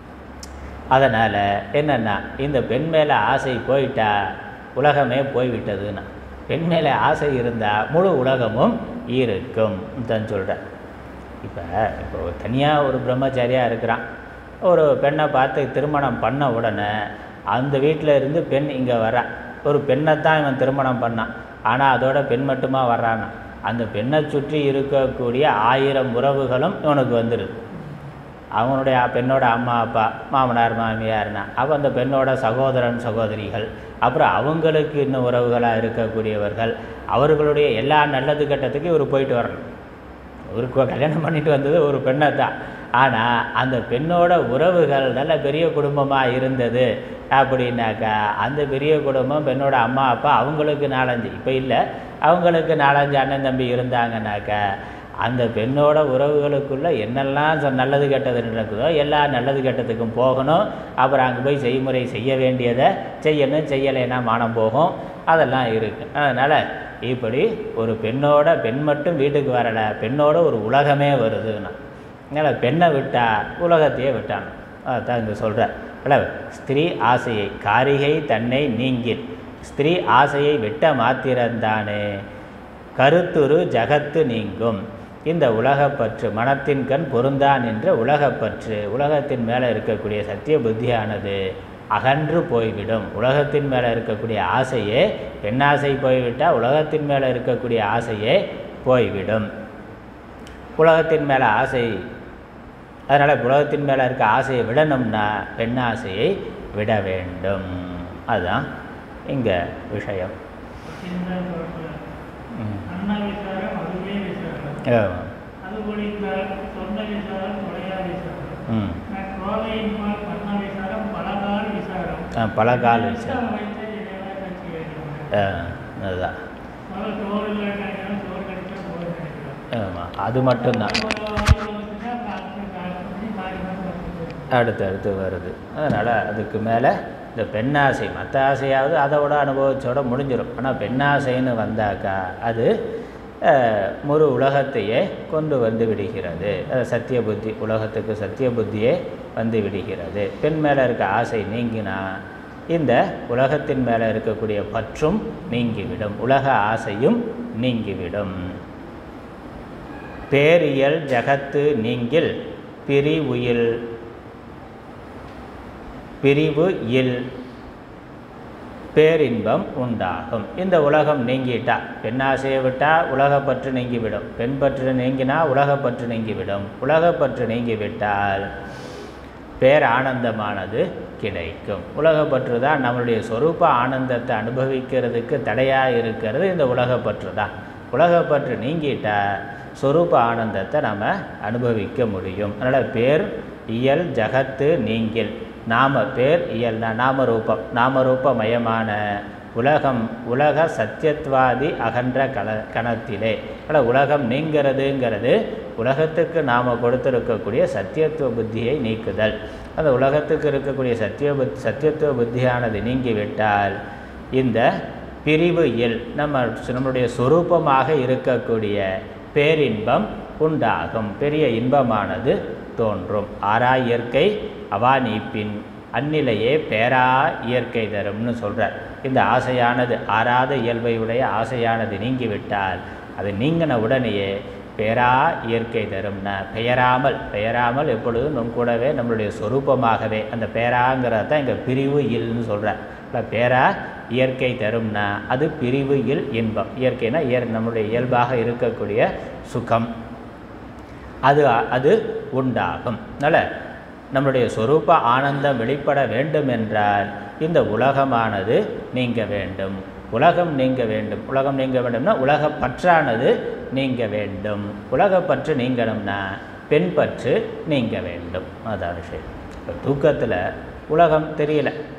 அதனால் என்னென்னா இந்த பெண் மேலே ஆசை போயிட்டா உலகமே போய்விட்டதுன்னா பெண் மேலே ஆசை இருந்தால் முழு உலகமும் இருக்கும் தான் சொல்கிறேன் இப்போ இப்போ தனியாக ஒரு பிரம்மச்சாரியாக இருக்கிறான் ஒரு பெண்ணை பார்த்து திருமணம் பண்ண உடனே அந்த வீட்டில் இருந்து பெண் இங்கே வரா ஒரு பெண்ணை தான் இவன் திருமணம் பண்ணான் ஆனால் அதோட பெண் மட்டுமா வர்றானா அந்த பெண்ணை சுற்றி இருக்கக்கூடிய ஆயிரம் உறவுகளும் இவனுக்கு வந்துடுது அவனுடைய பெண்ணோட அம்மா அப்பா மாமனார் மாமியார்னா அப்போ அந்த பெண்ணோட சகோதரன் சகோதரிகள் அப்புறம் அவங்களுக்கு இன்னும் உறவுகளாக இருக்கக்கூடியவர்கள் அவர்களுடைய எல்லா நல்லது கெட்டத்துக்கும் இவர் போயிட்டு வரணும் இவருக்கு கல்யாணம் பண்ணிட்டு வந்தது ஒரு பெண்ணை தான் ஆனால் அந்த பெண்ணோட உறவுகள் நல்ல பெரிய குடும்பமாக இருந்தது அப்படின்னாக்கா அந்த பெரிய குடும்பம் பெண்ணோட அம்மா அப்பா அவங்களுக்கு நாலஞ்சு இப்போ இல்லை அவங்களுக்கு நாலஞ்சு அண்ணன் தம்பி இருந்தாங்கன்னாக்கா அந்த பெண்ணோட உறவுகளுக்குள்ள என்னெல்லாம் சொ- நல்லது கெட்டது நடக்குதோ எல்லா நல்லது கெட்டதுக்கும் போகணும் அப்புறம் அங்கே போய் செய்முறை செய்ய வேண்டியதை செய்யணும் செய்யலைன்னா மானம் போகும் அதெல்லாம் இருக்குது அதனால் இப்படி ஒரு பெண்ணோட பெண் மட்டும் வீட்டுக்கு வரலை பெண்ணோட ஒரு உலகமே வருதுன்னா அதனால் பெண்ணை விட்டா உலகத்தையே விட்டான் அதான் இங்கே சொல்கிறார் அல்ல ஸ்திரீ ஆசையை காரிகை தன்னை நீங்கில் ஸ்திரீ ஆசையை விட்ட மாத்திரந்தானே கருத்துரு ஜகத்து நீங்கும் இந்த உலகப்பற்று மனத்தின் கண் பொருந்தான் என்ற உலகப்பற்று உலகத்தின் மேலே இருக்கக்கூடிய சத்திய புத்தியானது அகன்று போய்விடும் உலகத்தின் மேலே இருக்கக்கூடிய ஆசையே பெண்ணாசை போய்விட்டால் உலகத்தின் மேலே இருக்கக்கூடிய ஆசையே போய்விடும் உலகத்தின் மேலே ஆசை அதனால் உலகத்தின் மேலே இருக்க ஆசையை விடணும்னா பெண்ணாசையை விட வேண்டும் அதுதான் இங்கே விஷயம் ம். அன்ன விசாரம் அதுவே விசாரம் ஆமா. அது ஒழிந்தால் சொன்ன விசாரம் உடையா விசாரம் ம் கோதையின்பால் பண்ண விசாரம் பலகால் விசாரம் ஆ, பலகால் விசாரம். வைத்த இடையில கட்சி வேண்டும் ஆ, அதுதான் முதல்ல சோறு இல்லை கிடைக்கணும் சோறு கிடைச்சா சோறு கிடைக்கணும் ஆமாம் அது மட்டும்தான் அடுத்து அடுத்து வருது அதனால் அதுக்கு மேலே இந்த பெண்ணாசை மற்ற ஆசையாவது அதோட அனுபவிச்சோட முடிஞ்சிடும் ஆனால் பெண்ணாசைன்னு வந்தாக்கா அது அஹ், முழு உலகத்தையே கொண்டு வந்து விடுகிறது அது சத்திய புத்தி உலகத்துக்கு சத்திய புத்தியே வந்து விடுகிறது பெண் மேலே இருக்க ஆசை நீங்கினா இந்த உலகத்தின் மேலே இருக்கக்கூடிய பற்றும் நீங்கிவிடும் உலக ஆசையும் நீங்கிவிடும் பேரியல் ஜகத்து நீங்கில் பிரிவுயில் பிரிவு இல் பேரின்பம் உண்டாகும் இந்த உலகம் நீங்கிட்டா பெண்ணாசையை விட்டால் உலகப்பற்று நீங்கிவிடும் பெண் பற்று நீங்கினா உலகப்பற்று நீங்கிவிடும் உலகப்பற்று நீங்கிவிட்டால் பேரானந்தமானது கிடைக்கும் உலகப்பற்று தான் நம்மளுடைய சொரூப ஆனந்தத்தை அனுபவிக்கிறதுக்கு தடையாக இருக்கிறது இந்த உலகப்பற்று தான் உலகப்பற்று நீங்கிட்டா சொரூப ஆனந்தத்தை நம்ம அனுபவிக்க முடியும் அதனால் பேர் இயல் ஜகத்து நீங்கில் நாம பேர் இயல் நா- நாமரூபம் நாமரூபமயமான உலகம் உலக சத்தியத்வாதி அகன்ற கல கணத்திலே ஆனால் உலகம் நீங்கிறதுங்கிறது உலகத்துக்கு நாம் கொடுத்திருக்கக்கூடிய சத்தியத்துவ புத்தியை நீக்குதல் அந்த உலகத்துக்கு இருக்கக்கூடிய சத்திய புத் சத்தியத்துவ புத்தியானது நீங்கிவிட்டால் இந்த பிரிவு இயல் நம்ம நம்முடைய சொரூபமாக இருக்கக்கூடிய பேரின்பம் உண்டாகும் பெரிய இன்பமானது தோன்றும் ஆறா இயற்கை அவா நீப்பின் அந்நிலையே பேரா இயற்கை தரும்னு சொல்கிறார் இந்த ஆசையானது ஆறாத இயல்பை உடைய ஆசையானது நீங்கிவிட்டால் அது நீங்கின உடனேயே பேரா இயற்கை தரும்னா பெயராமல் பெயராமல் எப்பொழுதும் நம் கூடவே நம்மளுடைய சொரூபமாகவே அந்த பேராங்கிறது தான் இங்கே பிரிவு இல்னு சொல்கிறார் இல்லை பேரா இயற்கை தரும்னா அது பிரிவு இல் இன்பம் இயற்கைனா இயற் நம்முடைய இயல்பாக இருக்கக்கூடிய சுகம் அது அது உண்டாகும் அதனால் நம்முடைய சொரூப ஆனந்தம் வெளிப்பட வேண்டும் என்றால் இந்த உலகமானது நீங்க வேண்டும் உலகம் நீங்க வேண்டும் உலகம் நீங்க வேண்டும்னா உலக பற்றானது நீங்க வேண்டும் உலகப்பற்று நீங்கணும்னா பெண் பற்று நீங்க வேண்டும் அதான் விஷயம் இப்போ தூக்கத்தில் உலகம் தெரியல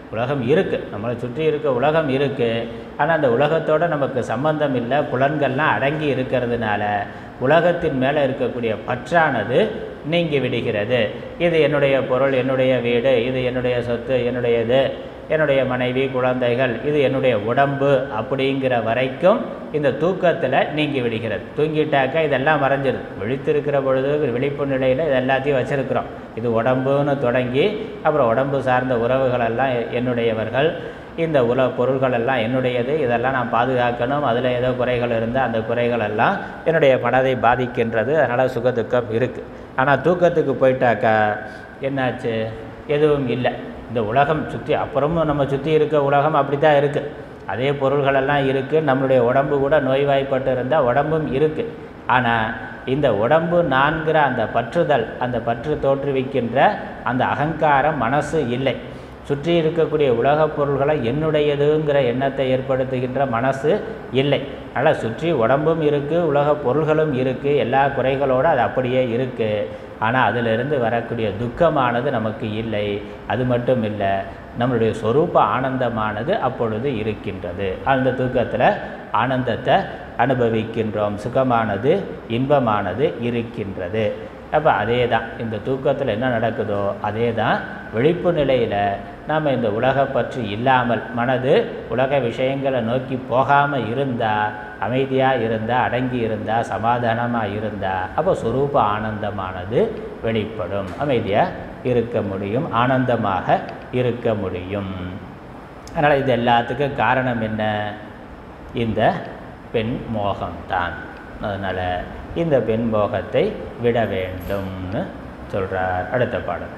உலகம் இருக்குது நம்மளை சுற்றி இருக்க உலகம் இருக்குது ஆனால் அந்த உலகத்தோட நமக்கு சம்பந்தம் இல்லை புலன்கள்லாம் அடங்கி இருக்கிறதுனால உலகத்தின் மேலே இருக்கக்கூடிய பற்றானது நீங்கி விடுகிறது இது என்னுடைய பொருள் என்னுடைய வீடு இது என்னுடைய சொத்து என்னுடையது என்னுடைய மனைவி குழந்தைகள் இது என்னுடைய உடம்பு அப்படிங்கிற வரைக்கும் இந்த தூக்கத்தில் நீங்கி விடுகிறது தூங்கிட்டாக்கா இதெல்லாம் மறைஞ்சிருது விழித்திருக்கிற பொழுது விழிப்பு நிலையில் இது எல்லாத்தையும் வச்சுருக்கிறோம் இது உடம்புன்னு தொடங்கி அப்புறம் உடம்பு சார்ந்த உறவுகளெல்லாம் எ- என்னுடையவர்கள் இந்த உல பொருள்கள் எல்லாம் என்னுடையது இதெல்லாம் நான் பாதுகாக்கணும் அதில் ஏதோ குறைகள் இருந்தால் அந்த குறைகள் எல்லாம் என்னுடைய மனதை பாதிக்கின்றது அதனால் சுகதுக்கம் இருக்குது ஆனால் தூக்கத்துக்கு போயிட்டாக்கா என்னாச்சு எதுவும் இல்லை இந்த உலகம் சுற்றி அப்புறமும் நம்ம சுற்றி இருக்க உலகம் அப்படி தான் இருக்குது அதே பொருள்களெல்லாம் இருக்குது நம்மளுடைய உடம்பு கூட நோய்வாய்ப்பட்டு இருந்தால் உடம்பும் இருக்குது ஆனால் இந்த உடம்பு நான்கிற அந்த பற்றுதல் அந்த பற்று தோற்றுவிக்கின்ற அந்த அகங்காரம் மனசு இல்லை சுற்றி இருக்கக்கூடிய உலகப் பொருள்களை என்னுடையதுங்கிற எண்ணத்தை ஏற்படுத்துகின்ற மனசு இல்லை அதனால் சுற்றி உடம்பும் இருக்குது உலகப் பொருள்களும் இருக்குது எல்லா குறைகளோடு அது அப்படியே இருக்குது ஆனால் அதிலிருந்து வரக்கூடிய துக்கமானது நமக்கு இல்லை அது மட்டும் இல்லை நம்மளுடைய சொரூப ஆனந்தமானது அப்பொழுது இருக்கின்றது அந்த தூக்கத்தில் ஆனந்தத்தை அனுபவிக்கின்றோம் சுகமானது இன்பமானது இருக்கின்றது அப்போ அதே தான் இந்த தூக்கத்தில் என்ன நடக்குதோ அதே தான் விழிப்பு நிலையில் நாம் இந்த உலக பற்று இல்லாமல் மனது உலக விஷயங்களை நோக்கி போகாமல் இருந்தால் அமைதியாக இருந்தால் அடங்கி இருந்தால் சமாதானமாக இருந்தால் அப்போ சுரூப ஆனந்தமானது வெளிப்படும் அமைதியாக இருக்க முடியும் ஆனந்தமாக இருக்க முடியும் அதனால் இது எல்லாத்துக்கும் காரணம் என்ன இந்த பெண் மோகம்தான் அதனால் இந்த பெண் மோகத்தை விட வேண்டும்னு சொல்கிறார் அடுத்த பாடல்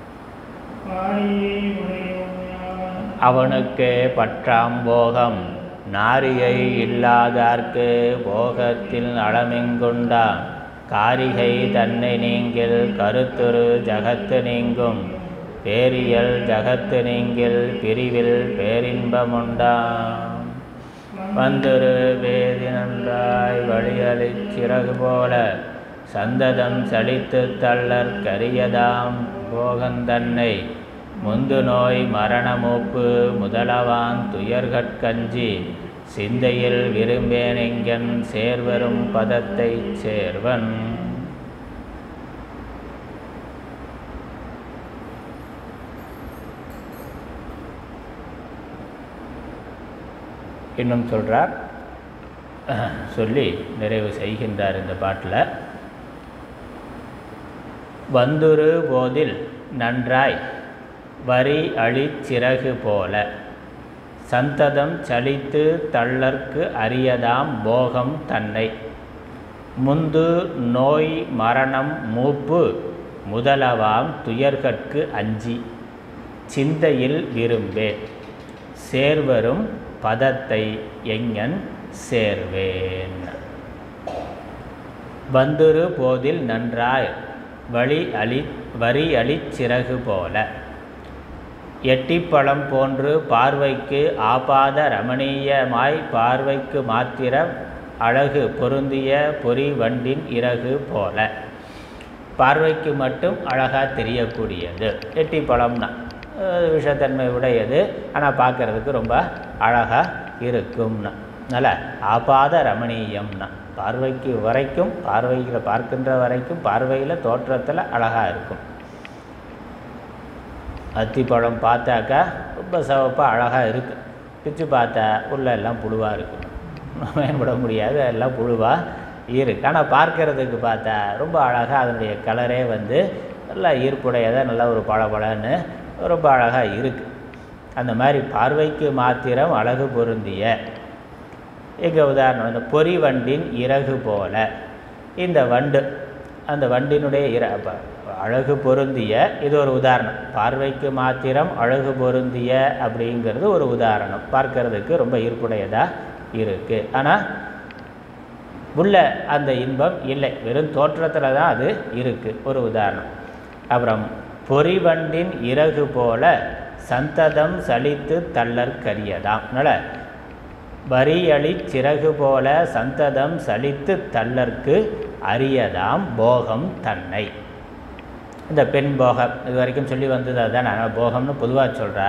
பாரியை உடையவன் அவனுக்கு பற்றாம் போகம் நாரியை இல்லாதார்க்கு போகத்தில் அளமெங்குண்டாம் காரிகை தன்னை நீங்கில் கருத்துரு ஜகத்து நீங்கும் பேரியல் ஜகத்து நீங்கில் பிரிவில் பேரின்பமுண்டாம் வந்துரு வேதி நன்றாய் வழியளிச் சிறகு போல சந்ததம் சலித்து தள்ளற் கரியதாம் போகந்தன்னை முந்து நோய் மரண மூப்பு முதலவான் துயர்கட்கஞ்சி சிந்தையில் விரும்பேனெங்கன் சேர்வரும் பதத்தைச் சேர்வன் இன்னும் சொல்கிறார் சொல்லி நிறைவு செய்கின்றார் இந்த பாட்டில் வந்துரு போதில் நன்றாய் வரி அழிச்சிறகு போல சந்ததம் சலித்து தள்ளற்கு அரியதாம் போகம் தன்னை முந்து நோய் மரணம் மூப்பு முதலவாம் துயர்கட்கு அஞ்சி சிந்தையில் விரும்பே சேர்வரும் பதத்தை எங்கன் சேர்வேன் வந்துரு போதில் நன்றாய் வழி அழி வரி அழிச் சிறகு போல எட்டிப்பழம் போன்று பார்வைக்கு ஆபாத ரமணீயமாய் பார்வைக்கு மாத்திரம் அழகு பொருந்திய பொறி வண்டின் இறகு போல பார்வைக்கு மட்டும் அழகாக தெரியக்கூடியது எட்டிப்பழம்னா அஹ் விஷத்தன்மை உடையது ஆனால் பார்க்கறதுக்கு ரொம்ப அழகாக இருக்கும்னா நல்ல ஆபாத ரமணீயம்னா பார்வைக்கு வரைக்கும் பார்வையில் பார்க்கின்ற வரைக்கும் பார்வையில் தோற்றத்தில் அழகாக இருக்கும் அத்திப்பழம் பார்த்தாக்கா ரொம்ப சிவப்பாக அழகாக இருக்குது பிச்சு பார்த்தா உள்ள எல்லாம் புழுவாக இருக்கும் பயன்பட முடியாது எல்லாம் புழுவாக இருக்குது ஆனால் பார்க்கறதுக்கு பார்த்தா ரொம்ப அழகாக அதனுடைய கலரே வந்து நல்லா ஈர்ப்புடையதாக நல்லா ஒரு பளபளன்னு ரொம்ப அழகாக இருக்குது அந்த மாதிரி பார்வைக்கு மாத்திரம் அழகு பொருந்திய எங்க உதாரணம் இந்த பொறி வண்டின் இறகு போல இந்த வண்டு அந்த வண்டினுடைய இற அப்ப அழகு பொருந்திய இது ஒரு உதாரணம் பார்வைக்கு மாத்திரம் அழகு பொருந்திய அப்படிங்கிறது ஒரு உதாரணம் பார்க்கறதுக்கு ரொம்ப ஈர்ப்புடையதாக இருக்குது ஆனால் உள்ள அந்த இன்பம் இல்லை வெறும் தோற்றத்தில் தான் அது இருக்குது ஒரு உதாரணம் அப்புறம் பொறிவண்டின் இறகு போல சந்ததம் சலித்து தள்ளற் கரியதாம் அதனால் வரியளி சிறகு போல சந்ததம் சலித்து தள்ளற்கு அரியதாம் போகம் தன்னை இந்த பெண் போகம் இது வரைக்கும் சொல்லி வந்தது அதுதான் ஆனால் போகம்னு பொதுவாக சொல்கிறார்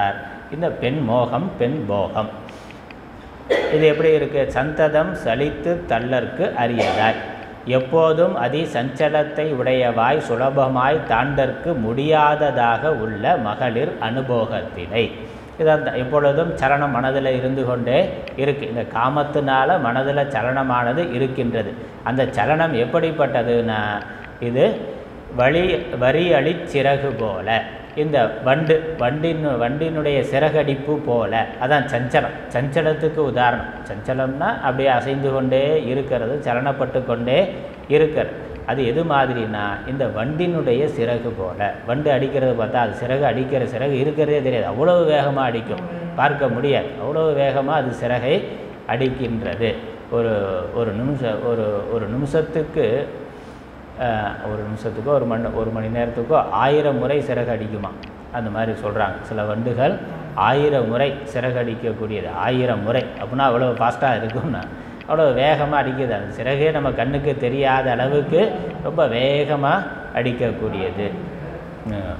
இந்த பெண் மோகம் பெண் போகம் இது எப்படி இருக்கு சந்ததம் சலித்து தள்ளற்கு அரியதாய் எப்போதும் அதி சஞ்சலத்தை உடையவாய் சுலபமாய் தாண்டற்கு முடியாததாக உள்ள மகளிர் அனுபோகத்தினை இது அந்த எப்பொழுதும் சலனம் மனதில் இருந்து கொண்டே இருக்கு இந்த காமத்தினால மனதில் சலனமானது இருக்கின்றது அந்த சலனம் எப்படிப்பட்டதுன்னா இது வழி வரி அழிச்சிறகு போல இந்த வண்டு வண்டின் வண்டினுடைய சிறகடிப்பு போல அதான் சஞ்சலம் சஞ்சலத்துக்கு உதாரணம் சஞ்சலம்னா அப்படியே அசைந்து கொண்டே இருக்கிறது சலனப்பட்டு கொண்டே இருக்கிறது அது எது மாதிரினா இந்த வண்டினுடைய சிறகு போல வண்டு அடிக்கிறது பார்த்தா அது சிறகு அடிக்கிற சிறகு இருக்கிறதே தெரியாது அவ்வளவு வேகமாக அடிக்கும் பார்க்க முடியாது அவ்வளவு வேகமாக அது சிறகை அடிக்கின்றது ஒரு ஒரு நிமிஷம் ஒரு ஒரு நிமிஷத்துக்கு அஹ், ஒரு நிமிஷத்துக்கோ ஒரு மணி ஒரு மணி நேரத்துக்கோ ஆயிரம் முறை சிறகு அடிக்குமா அந்த மாதிரி சொல்கிறாங்க சில வண்டுகள் ஆயிரம் முறை சிறகு அடிக்கக்கூடியது ஆயிரம் முறை அப்படின்னா அவ்வளோ ஃபாஸ்ட்டாக இருக்கும்னா அவ்வளோ வேகமாக அடிக்குது அந்த சிறகே நம்ம கண்ணுக்கு தெரியாத அளவுக்கு ரொம்ப வேகமாக அடிக்கக்கூடியது ம்.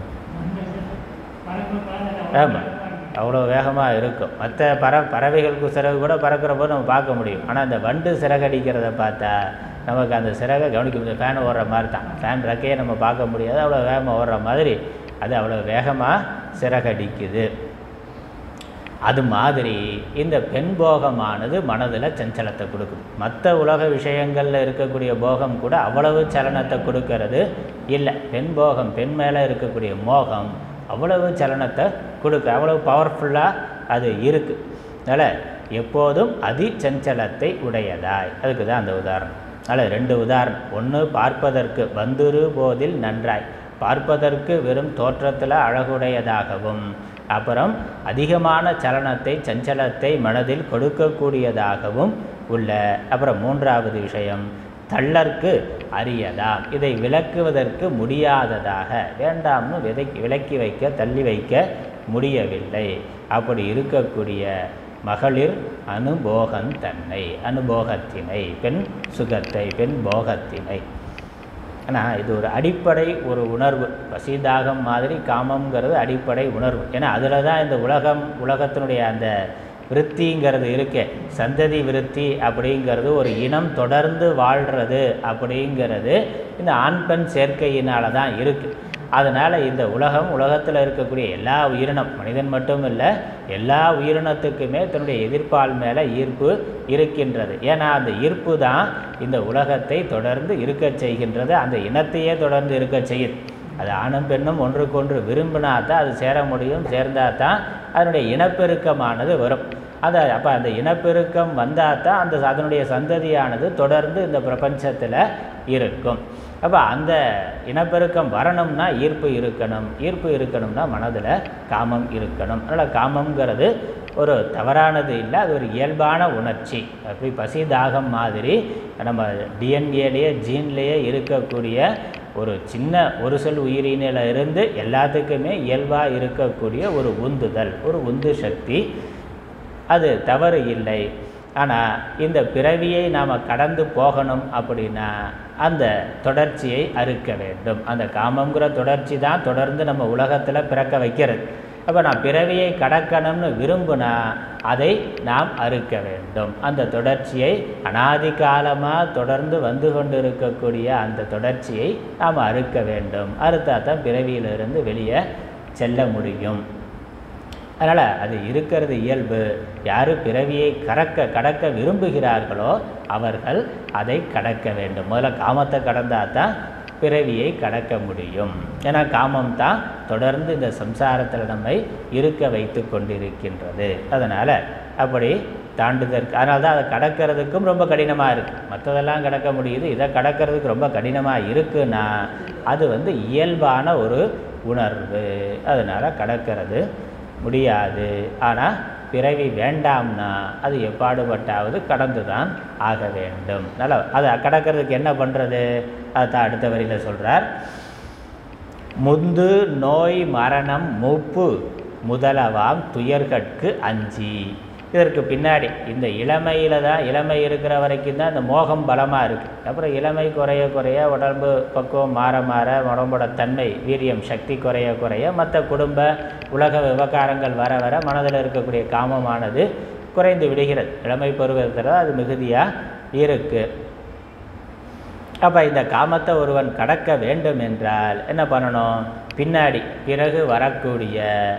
ஆமாம் அவ்வளோ வேகமாக இருக்கும் மற்ற பற பறவைகளுக்கு சிறகு கூட பறக்கிற போது நம்ம பார்க்க முடியும் ஆனால் அந்த வண்டு சிறகடிக்கிறத பார்த்தா நமக்கு அந்த சிறகை கவனிக்க முடியும் ஃபேன் ஓடுற மாதிரி தான் ஃபேன் ரெக்கையை நம்ம பார்க்க முடியாது அவ்வளோ வேகமாக ஓடுற மாதிரி அது அவ்வளோ வேகமாக சிறகடிக்குது அது மாதிரி இந்த பெண் போகமானது மனதில் சஞ்சலத்தை கொடுக்குது மற்ற உலக விஷயங்களில் இருக்கக்கூடிய போகம் கூட அவ்வளவு சலனத்தை கொடுக்கறது இல்லை பெண் போகம் பெண் மேலே இருக்கக்கூடிய மோகம் அவ்வளவு சலனத்தை கொடுக்க அவ்வளவு பவர்ஃபுல்லாக அது இருக்குது அதனால் எப்போதும் அதி சஞ்சலத்தை உடையதாய் அதுக்கு தான் அந்த உதாரணம் அதில் ரெண்டு உதாரணம் ஒன்று பார்ப்பதற்கு வந்துரு போதில் நன்றாய் பார்ப்பதற்கு வெறும் தோற்றத்தில் அழகுடையதாகவும் அப்புறம் அதிகமான சலனத்தை சஞ்சலத்தை மனதில் கொடுக்கக்கூடியதாகவும் உள்ள அப்புறம் மூன்றாவது விஷயம் தள்ளற்கு அரியதாம் இதை விளக்குவதற்கு முடியாததாக வேண்டாம்னு விதைக்கு விலக்கி வைக்க தள்ளி வைக்க முடியவில்லை அப்படி இருக்கக்கூடிய மகளிர் அனுபோகன் தன்னை அனுபோகத்தினை பெண் சுகத்தை பெண் போகத்தினை ஆனால் இது ஒரு அடிப்படை ஒரு உணர்வு பசிதாகம் மாதிரி காமம்ங்கிறது அடிப்படை உணர்வு ஏன்னா அதில் தான் இந்த உலகம் உலகத்தினுடைய அந்த விருத்திங்கிறது இருக்கே சந்ததி விருத்தி அப்படிங்கிறது ஒரு இனம் தொடர்ந்து வாழ்கிறது அப்படிங்கிறது இந்த ஆண் பெண் சேர்க்கையினால தான் இருக்குது அதனால் இந்த உலகம் உலகத்தில் இருக்கக்கூடிய எல்லா உயிரினம் மனிதன் மட்டும் இல்லை எல்லா உயிரினத்துக்குமே தன்னுடைய எதிர்ப்பால் மேலே ஈர்ப்பு இருக்கின்றது ஏன்னா அந்த ஈர்ப்பு தான் இந்த உலகத்தை தொடர்ந்து இருக்கச் செய்கின்றது அந்த இனத்தையே தொடர்ந்து இருக்கச் செய்யுது அது ஆணும் பெண்ணும் ஒன்றுக்கொன்று விரும்பினா தான் அது சேர முடியும் சேர்ந்தால் தான் அதனுடைய இனப்பெருக்கமானது வரும் அந்த அப்போ அந்த இனப்பெருக்கம் வந்தால் தான் அந்த அதனுடைய சந்ததியானது தொடர்ந்து இந்த பிரபஞ்சத்தில் இருக்கும் அப்போ அந்த இனப்பெருக்கம் வரணும்னா ஈர்ப்பு இருக்கணும் ஈர்ப்பு இருக்கணும்னா மனதில் காமம் இருக்கணும் அதனால் காமங்கிறது ஒரு தவறானது இல்லை அது ஒரு இயல்பான உணர்ச்சி அப்படி பசி தாகம் மாதிரி நம்ம டிஎன்ஏலேயே ஜீன்லேயே இருக்கக்கூடிய ஒரு சின்ன ஒரு சொல் உயிரினில இருந்து எல்லாத்துக்குமே இயல்பாக இருக்கக்கூடிய ஒரு உந்துதல் ஒரு உந்து சக்தி அது தவறு இல்லை ஆனால் இந்த பிறவியை நாம் கடந்து போகணும் அப்படின்னா அந்த தொடர்ச்சியை அறுக்க வேண்டும் அந்த காமங்கிற தொடர்ச்சி தான் தொடர்ந்து நம்ம உலகத்தில் பிறக்க வைக்கிறது அப்போ நான் பிறவியை கடக்கணும்னு விரும்புனா அதை நாம் அறுக்க வேண்டும் அந்த தொடர்ச்சியை அனாதி காலமாக தொடர்ந்து வந்து கொண்டு இருக்கக்கூடிய அந்த தொடர்ச்சியை நாம் அறுக்க வேண்டும் அறுத்தா தான் பிறவியிலிருந்து வெளியே செல்ல முடியும் அதனால் அது இருக்கிறது இயல்பு யார் பிறவியை கறக்க கடக்க விரும்புகிறார்களோ அவர்கள் அதை கடக்க வேண்டும் முதல்ல காமத்தை கடந்தால் தான் பிறவியை கடக்க முடியும் ஏன்னா காமம் தான் தொடர்ந்து இந்த சம்சாரத்தில் நம்மை இருக்க வைத்து கொண்டிருக்கின்றது அதனால் அப்படி தாண்டுதற்கு அதனால தான் அதை கடக்கிறதுக்கும் ரொம்ப கடினமாக இருக்குது மற்றதெல்லாம் கடக்க முடியுது இதை கடக்கிறதுக்கு ரொம்ப கடினமாக இருக்குன்னா அது வந்து இயல்பான ஒரு உணர்வு அதனால் கடக்கிறது முடியாது ஆனால் பிறவி வேண்டாம்னா அது எப்பாடுபட்டாவது கடந்து தான் ஆக வேண்டும் நல்லா அதை கடக்கிறதுக்கு என்ன பண்ணுறது அதை தான் அடுத்த வரியில் சொல்கிறார் முந்து நோய் மரணம் மூப்பு முதலவாம் துயர்கட்கு அஞ்சி இதற்கு பின்னாடி இந்த இளமையில் தான் இளமை இருக்கிற வரைக்கும் தான் இந்த மோகம் பலமாக இருக்குது அப்புறம் இளமை குறைய குறைய உடம்பு பக்குவம் மாற மாற உடம்போட தன்மை வீரியம் சக்தி குறைய குறைய மற்ற குடும்ப உலக விவகாரங்கள் வர வர மனதில் இருக்கக்கூடிய காமமானது குறைந்து விடுகிறது இளமை பருவத்தில் அது மிகுதியாக இருக்குது அப்போ இந்த காமத்தை ஒருவன் கடக்க வேண்டும் என்றால் என்ன பண்ணணும் பின்னாடி பிறகு வரக்கூடிய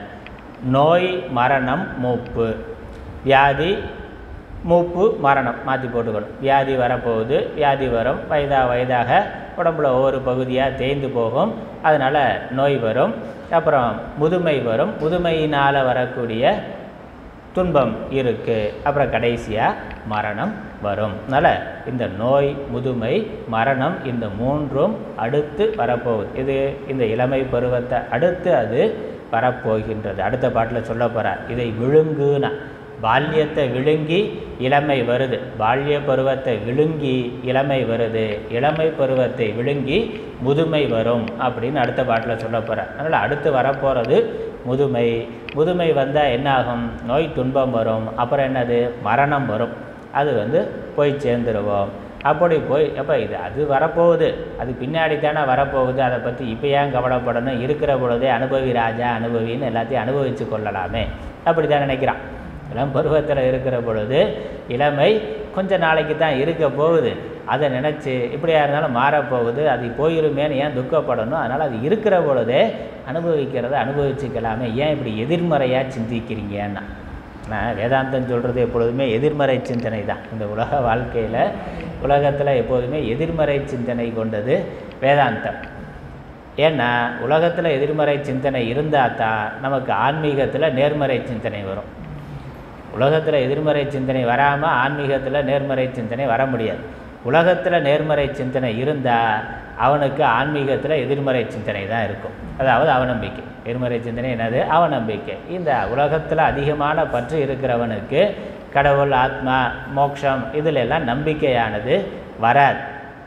நோய் மரணம் மூப்பு வியாதி மூப்பு மரணம் மாற்றி போட்டுக்கணும் வியாதி வரப்போகுது வியாதி வரும் வயதாக வயதாக உடம்புல ஒவ்வொரு பகுதியாக தேய்ந்து போகும் அதனால் நோய் வரும் அப்புறம் முதுமை வரும் முதுமையினால் வரக்கூடிய துன்பம் இருக்குது அப்புறம் கடைசியாக மரணம் வரும் அதனால் இந்த நோய் முதுமை மரணம் இந்த மூன்றும் அடுத்து வரப்போகுது இது இந்த இளமை பருவத்தை அடுத்து அது வரப்போகின்றது அடுத்த பாட்டில் சொல்ல போகிறார் இதை விழுங்குனா பால்யத்தை விழுங்கி இளமை வருது பால்ய பருவத்தை விழுங்கி இளமை வருது இளமை பருவத்தை விழுங்கி முதுமை வரும் அப்படின்னு அடுத்த பாட்டில் சொல்ல போகிறார் அதனால் அடுத்து வரப்போகிறது முதுமை முதுமை வந்தால் என்ன ஆகும் நோய் துன்பம் வரும் அப்புறம் என்னது மரணம் வரும் அது வந்து போய் சேர்ந்துருவோம் அப்படி போய் அப்போ இது அது வரப்போகுது அது பின்னாடி தானே வரப்போகுது அதை பற்றி இப்போ ஏன் கவலைப்படணும் இருக்கிற பொழுதே அனுபவி ராஜா அனுபவின்னு எல்லாத்தையும் அனுபவித்து கொள்ளலாமே அப்படி தான் நினைக்கிறான் இளம் பருவத்தில் இருக்கிற பொழுது இளமை கொஞ்ச நாளைக்கு தான் இருக்க போகுது அதை நினச்சி இப்படியா இருந்தாலும் மாறப்போகுது அது போயிருமேன்னு ஏன் துக்கப்படணும் அதனால் அது இருக்கிற பொழுதே அனுபவிக்கிறத அனுபவிச்சுக்கலாமே ஏன் இப்படி எதிர்மறையாக சிந்திக்கிறீங்கன்னா நான் வேதாந்தம் சொல்கிறது எப்பொழுதுமே எதிர்மறை சிந்தனை தான் இந்த உலக வாழ்க்கையில் உலகத்தில் எப்போதுமே எதிர்மறை சிந்தனை கொண்டது வேதாந்தம் ஏன்னா உலகத்தில் எதிர்மறை சிந்தனை இருந்தால் தான் நமக்கு ஆன்மீகத்தில் நேர்மறை சிந்தனை வரும் உலகத்தில் எதிர்மறை சிந்தனை வராமல் ஆன்மீகத்தில் நேர்மறை சிந்தனை வர முடியாது உலகத்தில் நேர்மறை சிந்தனை இருந்தால் அவனுக்கு ஆன்மீகத்தில் எதிர்மறை சிந்தனை தான் இருக்கும் அதாவது அவநம்பிக்கை எதிர்மறை சிந்தனை என்னது அவநம்பிக்கை இந்த உலகத்தில் அதிகமான பற்று இருக்கிறவனுக்கு கடவுள் ஆத்மா மோட்சம் இதில் எல்லாம் நம்பிக்கையானது வராது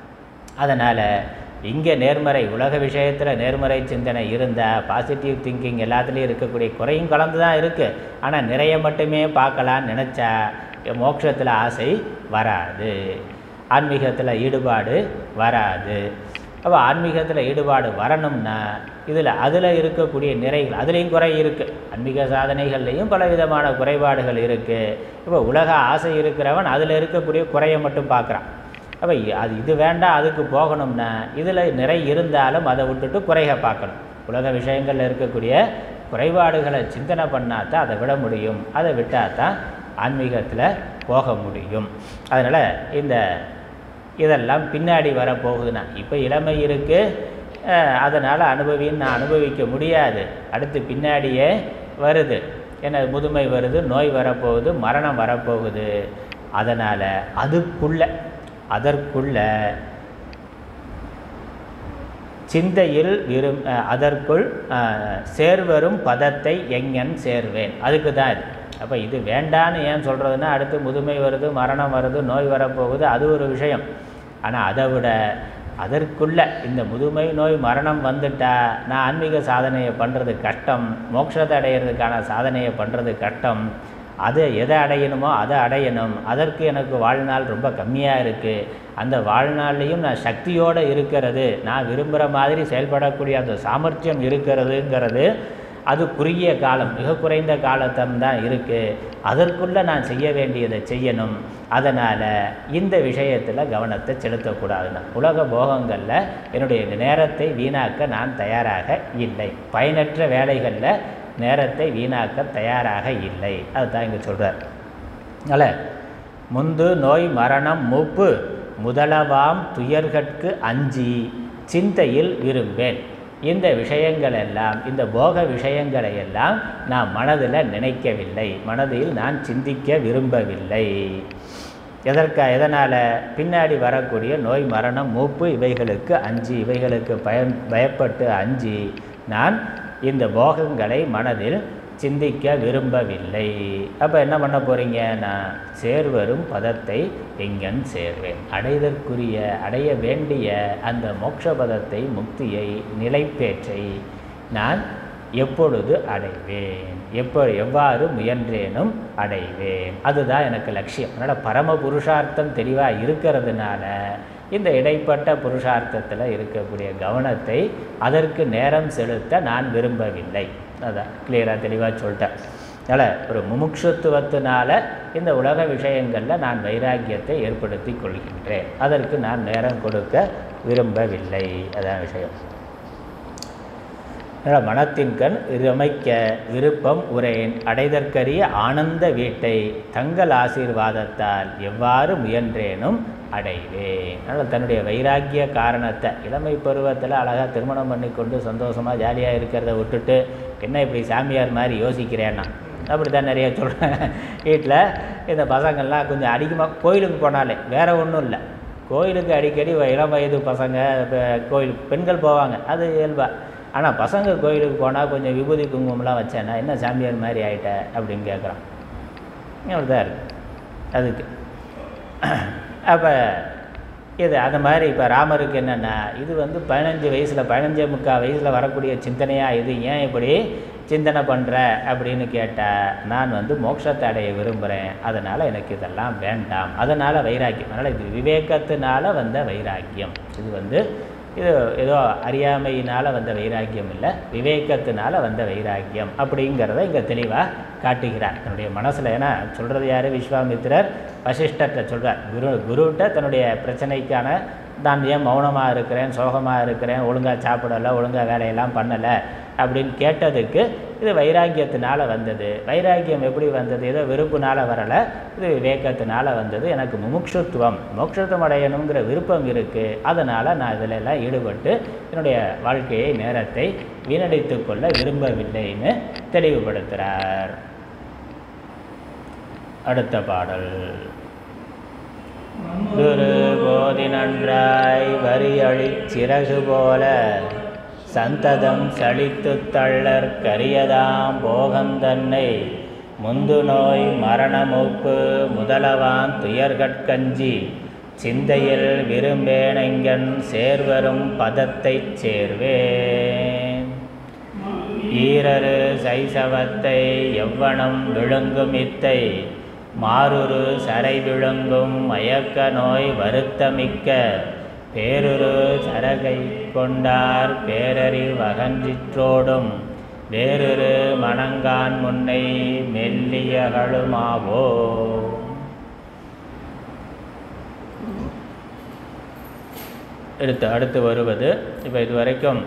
அதனால் இங்கே நேர்மறை உலக விஷயத்தில் நேர்மறை சிந்தனை இருந்தால் பாசிட்டிவ் திங்கிங் எல்லாத்துலேயும் இருக்கக்கூடிய குறையும் கலந்து தான் இருக்குது ஆனால் நிறைய மட்டுமே பார்க்கலான்னு நினச்சா மோட்சத்தில் ஆசை வராது ஆன்மீகத்தில் ஈடுபாடு வராது அப்போ ஆன்மீகத்தில் ஈடுபாடு வரணும்னா இதில் அதில் இருக்கக்கூடிய நிறைகள் அதுலேயும் குறை இருக்குது ஆன்மீக சாதனைகள்லேயும் பல விதமான குறைபாடுகள் இருக்குது இப்போ உலக ஆசை இருக்கிறவன் அதில் இருக்கக்கூடிய குறையை மட்டும் பார்க்குறான் அப்போ அது இது வேண்டாம் அதுக்கு போகணும்னா இதில் நிறை இருந்தாலும் அதை விட்டுட்டு குறைக பார்க்கணும் உலக விஷயங்களில் இருக்கக்கூடிய குறைபாடுகளை சிந்தனை பண்ணால் தான் அதை விட முடியும் அதை விட்டால் தான் ஆன்மீகத்தில் போக முடியும் அதனால் இந்த இதெல்லாம் பின்னாடி வரப்போகுதுன்னா இப்போ இளமை இருக்குது அதனால் அனுபவின்னு நான் அனுபவிக்க முடியாது அடுத்து பின்னாடியே வருது என்ன முதுமை வருது நோய் வரப்போகுது மரணம் வரப்போகுது அதனால் அதுக்குள்ள அதற்குள்ள சிந்தையில் விரும் அதற்குள் சேர்வரும் பதத்தை எங்கன் சேர்வேன் அதுக்கு தான் இது அப்போ இது வேண்டான்னு ஏன் சொல்கிறதுனா அடுத்து முதுமை வருது மரணம் வருது நோய் வரப்போகுது அது ஒரு விஷயம் ஆனால் அதை விட அதற்குள்ள இந்த முதுமை நோய் மரணம் வந்துட்டா நான் ஆன்மீக சாதனையை பண்ணுறது கஷ்டம் மோட்சத்தை அடையிறதுக்கான சாதனையை பண்ணுறது கஷ்டம் அதை எதை அடையணுமோ அதை அடையணும் அதற்கு எனக்கு வாழ்நாள் ரொம்ப கம்மியாக இருக்குது அந்த வாழ்நாள்லேயும் நான் சக்தியோடு இருக்கிறது நான் விரும்புகிற மாதிரி செயல்படக்கூடிய அந்த சாமர்த்தியம் இருக்கிறதுங்கிறது அது குறுகிய காலம் மிக குறைந்த காலத்தம் தான் இருக்குது அதற்குள்ளே நான் செய்ய வேண்டியதை செய்யணும் அதனால் இந்த விஷயத்தில் கவனத்தை செலுத்தக்கூடாதுன்னு உலக போகங்களில் என்னுடைய நேரத்தை வீணாக்க நான் தயாராக இல்லை பயனற்ற வேலைகளில் நேரத்தை வீணாக்க தயாராக இல்லை அதுதான் இங்கே சொல்கிறார் அதனால் முந்து நோய் மரணம் மூப்பு முதலவாம் துயர்கட்கு அஞ்சி சிந்தையில் விரும்பேன் இந்த விஷயங்கள் எல்லாம் இந்த போக விஷயங்களை எல்லாம் நான் மனதில் நினைக்கவில்லை மனதில் நான் சிந்திக்க விரும்பவில்லை எதற்கா எதனால் பின்னாடி வரக்கூடிய நோய் மரணம் மூப்பு இவைகளுக்கு அஞ்சு இவைகளுக்கு பயன் பயப்பட்டு அஞ்சு நான் இந்த போகங்களை மனதில் சிந்திக்க விரும்பவில்லை அப்போ என்ன பண்ண போகிறீங்க நான் சேர்வரும் பதத்தை எங்கன் சேர்வேன் அடைதற்குரிய அடைய வேண்டிய அந்த மோட்ச பதத்தை முக்தியை நிலைப்பேற்றை நான் எப்பொழுது அடைவேன் எப்போ எவ்வாறு முயன்றேனும் அடைவேன் அதுதான் எனக்கு லட்சியம் அதனால் பரம புருஷார்த்தம் தெளிவாக இருக்கிறதுனால இந்த இடைப்பட்ட புருஷார்த்தத்தில் இருக்கக்கூடிய கவனத்தை அதற்கு நேரம் செலுத்த நான் விரும்பவில்லை அதான் கிளியராக தெளிவாக சொல்லிட்டேன் அதனால் ஒரு முமுட்சுத்துவத்தினால இந்த உலக விஷயங்களில் நான் வைராக்கியத்தை ஏற்படுத்தி கொள்கின்றேன் அதற்கு நான் நேரம் கொடுக்க விரும்பவில்லை அதான் விஷயம் அதனால் மனத்தின் கண் ரமைக்க விருப்பம் உரையேன் அடைதற்கரிய ஆனந்த வீட்டை தங்கள் ஆசீர்வாதத்தால் எவ்வாறு முயன்றேனும் அடைவேன் அதனால் தன்னுடைய வைராக்கிய காரணத்தை இளமை பருவத்தில் அழகாக திருமணம் பண்ணி கொண்டு சந்தோஷமாக ஜாலியாக இருக்கிறத விட்டுட்டு என்ன இப்படி சாமியார் மாதிரி யோசிக்கிறேன்னா அப்படி தான் நிறைய சொல்கிறேன் வீட்டில் இந்த பசங்கள்லாம் கொஞ்சம் அதிகமாக கோயிலுக்கு போனாலே வேறு ஒன்றும் இல்லை கோயிலுக்கு அடிக்கடி இளம் வயது பசங்க இப்போ கோயில் பெண்கள் போவாங்க அது இயல்பாக ஆனால் பசங்க கோயிலுக்கு போனால் கொஞ்சம் விபூதி குங்குமம்லாம் வச்சேன்னா என்ன சாமியார் மாதிரி ஆகிட்ட அப்படின்னு கேட்குறான் அப்படிதான் இருக்கு அதுக்கு அப்போ இது அந்த மாதிரி இப்போ ராமருக்கு என்னென்னா இது வந்து பதினஞ்சு வயசில் பதினஞ்சே முக்கால் வயசில் வரக்கூடிய சிந்தனையாக இது ஏன் இப்படி சிந்தனை பண்ணுற அப்படின்னு கேட்டால் நான் வந்து மோட்சத்தை அடைய விரும்புகிறேன் அதனால் எனக்கு இதெல்லாம் வேண்டாம் அதனால் வைராக்கியம் அதனால் இது விவேகத்தினால வந்த வைராக்கியம் இது வந்து இது ஏதோ அறியாமையினால் வந்த வைராக்கியம் இல்லை விவேகத்தினால வந்த வைராக்கியம் அப்படிங்கிறத இங்கே தெளிவாக காட்டுகிறார் தன்னுடைய மனசில் ஏன்னா சொல்கிறது யார் விஸ்வாமித்திரர் வசிஷ்டர்கிட்ட சொல்கிறார் குரு குருகிட்ட தன்னுடைய பிரச்சனைக்கான நான் ஏன் மௌனமாக இருக்கிறேன் சோகமாக இருக்கிறேன் ஒழுங்காக சாப்பிடலை ஒழுங்காக வேலையெல்லாம் பண்ணலை அப்படின்னு கேட்டதுக்கு இது வைராக்கியத்தினால வந்தது வைராக்கியம் எப்படி வந்தது ஏதோ வெறுப்புனால வரலை இது விவேகத்தினால வந்தது எனக்கு முமுட்சுத்துவம் மோட்சத்துவம் அடையணுங்கிற விருப்பம் இருக்குது அதனால் நான் இதில் எல்லாம் ஈடுபட்டு என்னுடைய வாழ்க்கையை நேரத்தை வீணடித்து கொள்ள விரும்பவில்லைன்னு தெளிவுபடுத்துகிறார் அடுத்த பாடல் குரு போதி நன்றாய் வரி அழிச்சிறகு போல சந்ததம் சலித்து தள்ளற் கரியதாம் போகந்தன்னை முந்து நோய் மரணமூப்பு முதலவான் துயர்கட்கஞ்சி சிந்தையில் விரும்பேனெங்கன் சேர்வரும் பதத்தைச் சேர்வேன் ஈரரு சைசவத்தை எவ்வனம் விழுங்கும் இத்தை மாறுரு சரை விழுங்கும் மயக்க நோய் வருத்தமிக்க பேருரு சரகை கொண்டார் பேரறிவு வகன்றிற்றோடும் வேறொரு மணங்கான் முன்னை மெல்லியகளுமாவோ எடுத்து அடுத்து வருவது இப்போ இது வரைக்கும்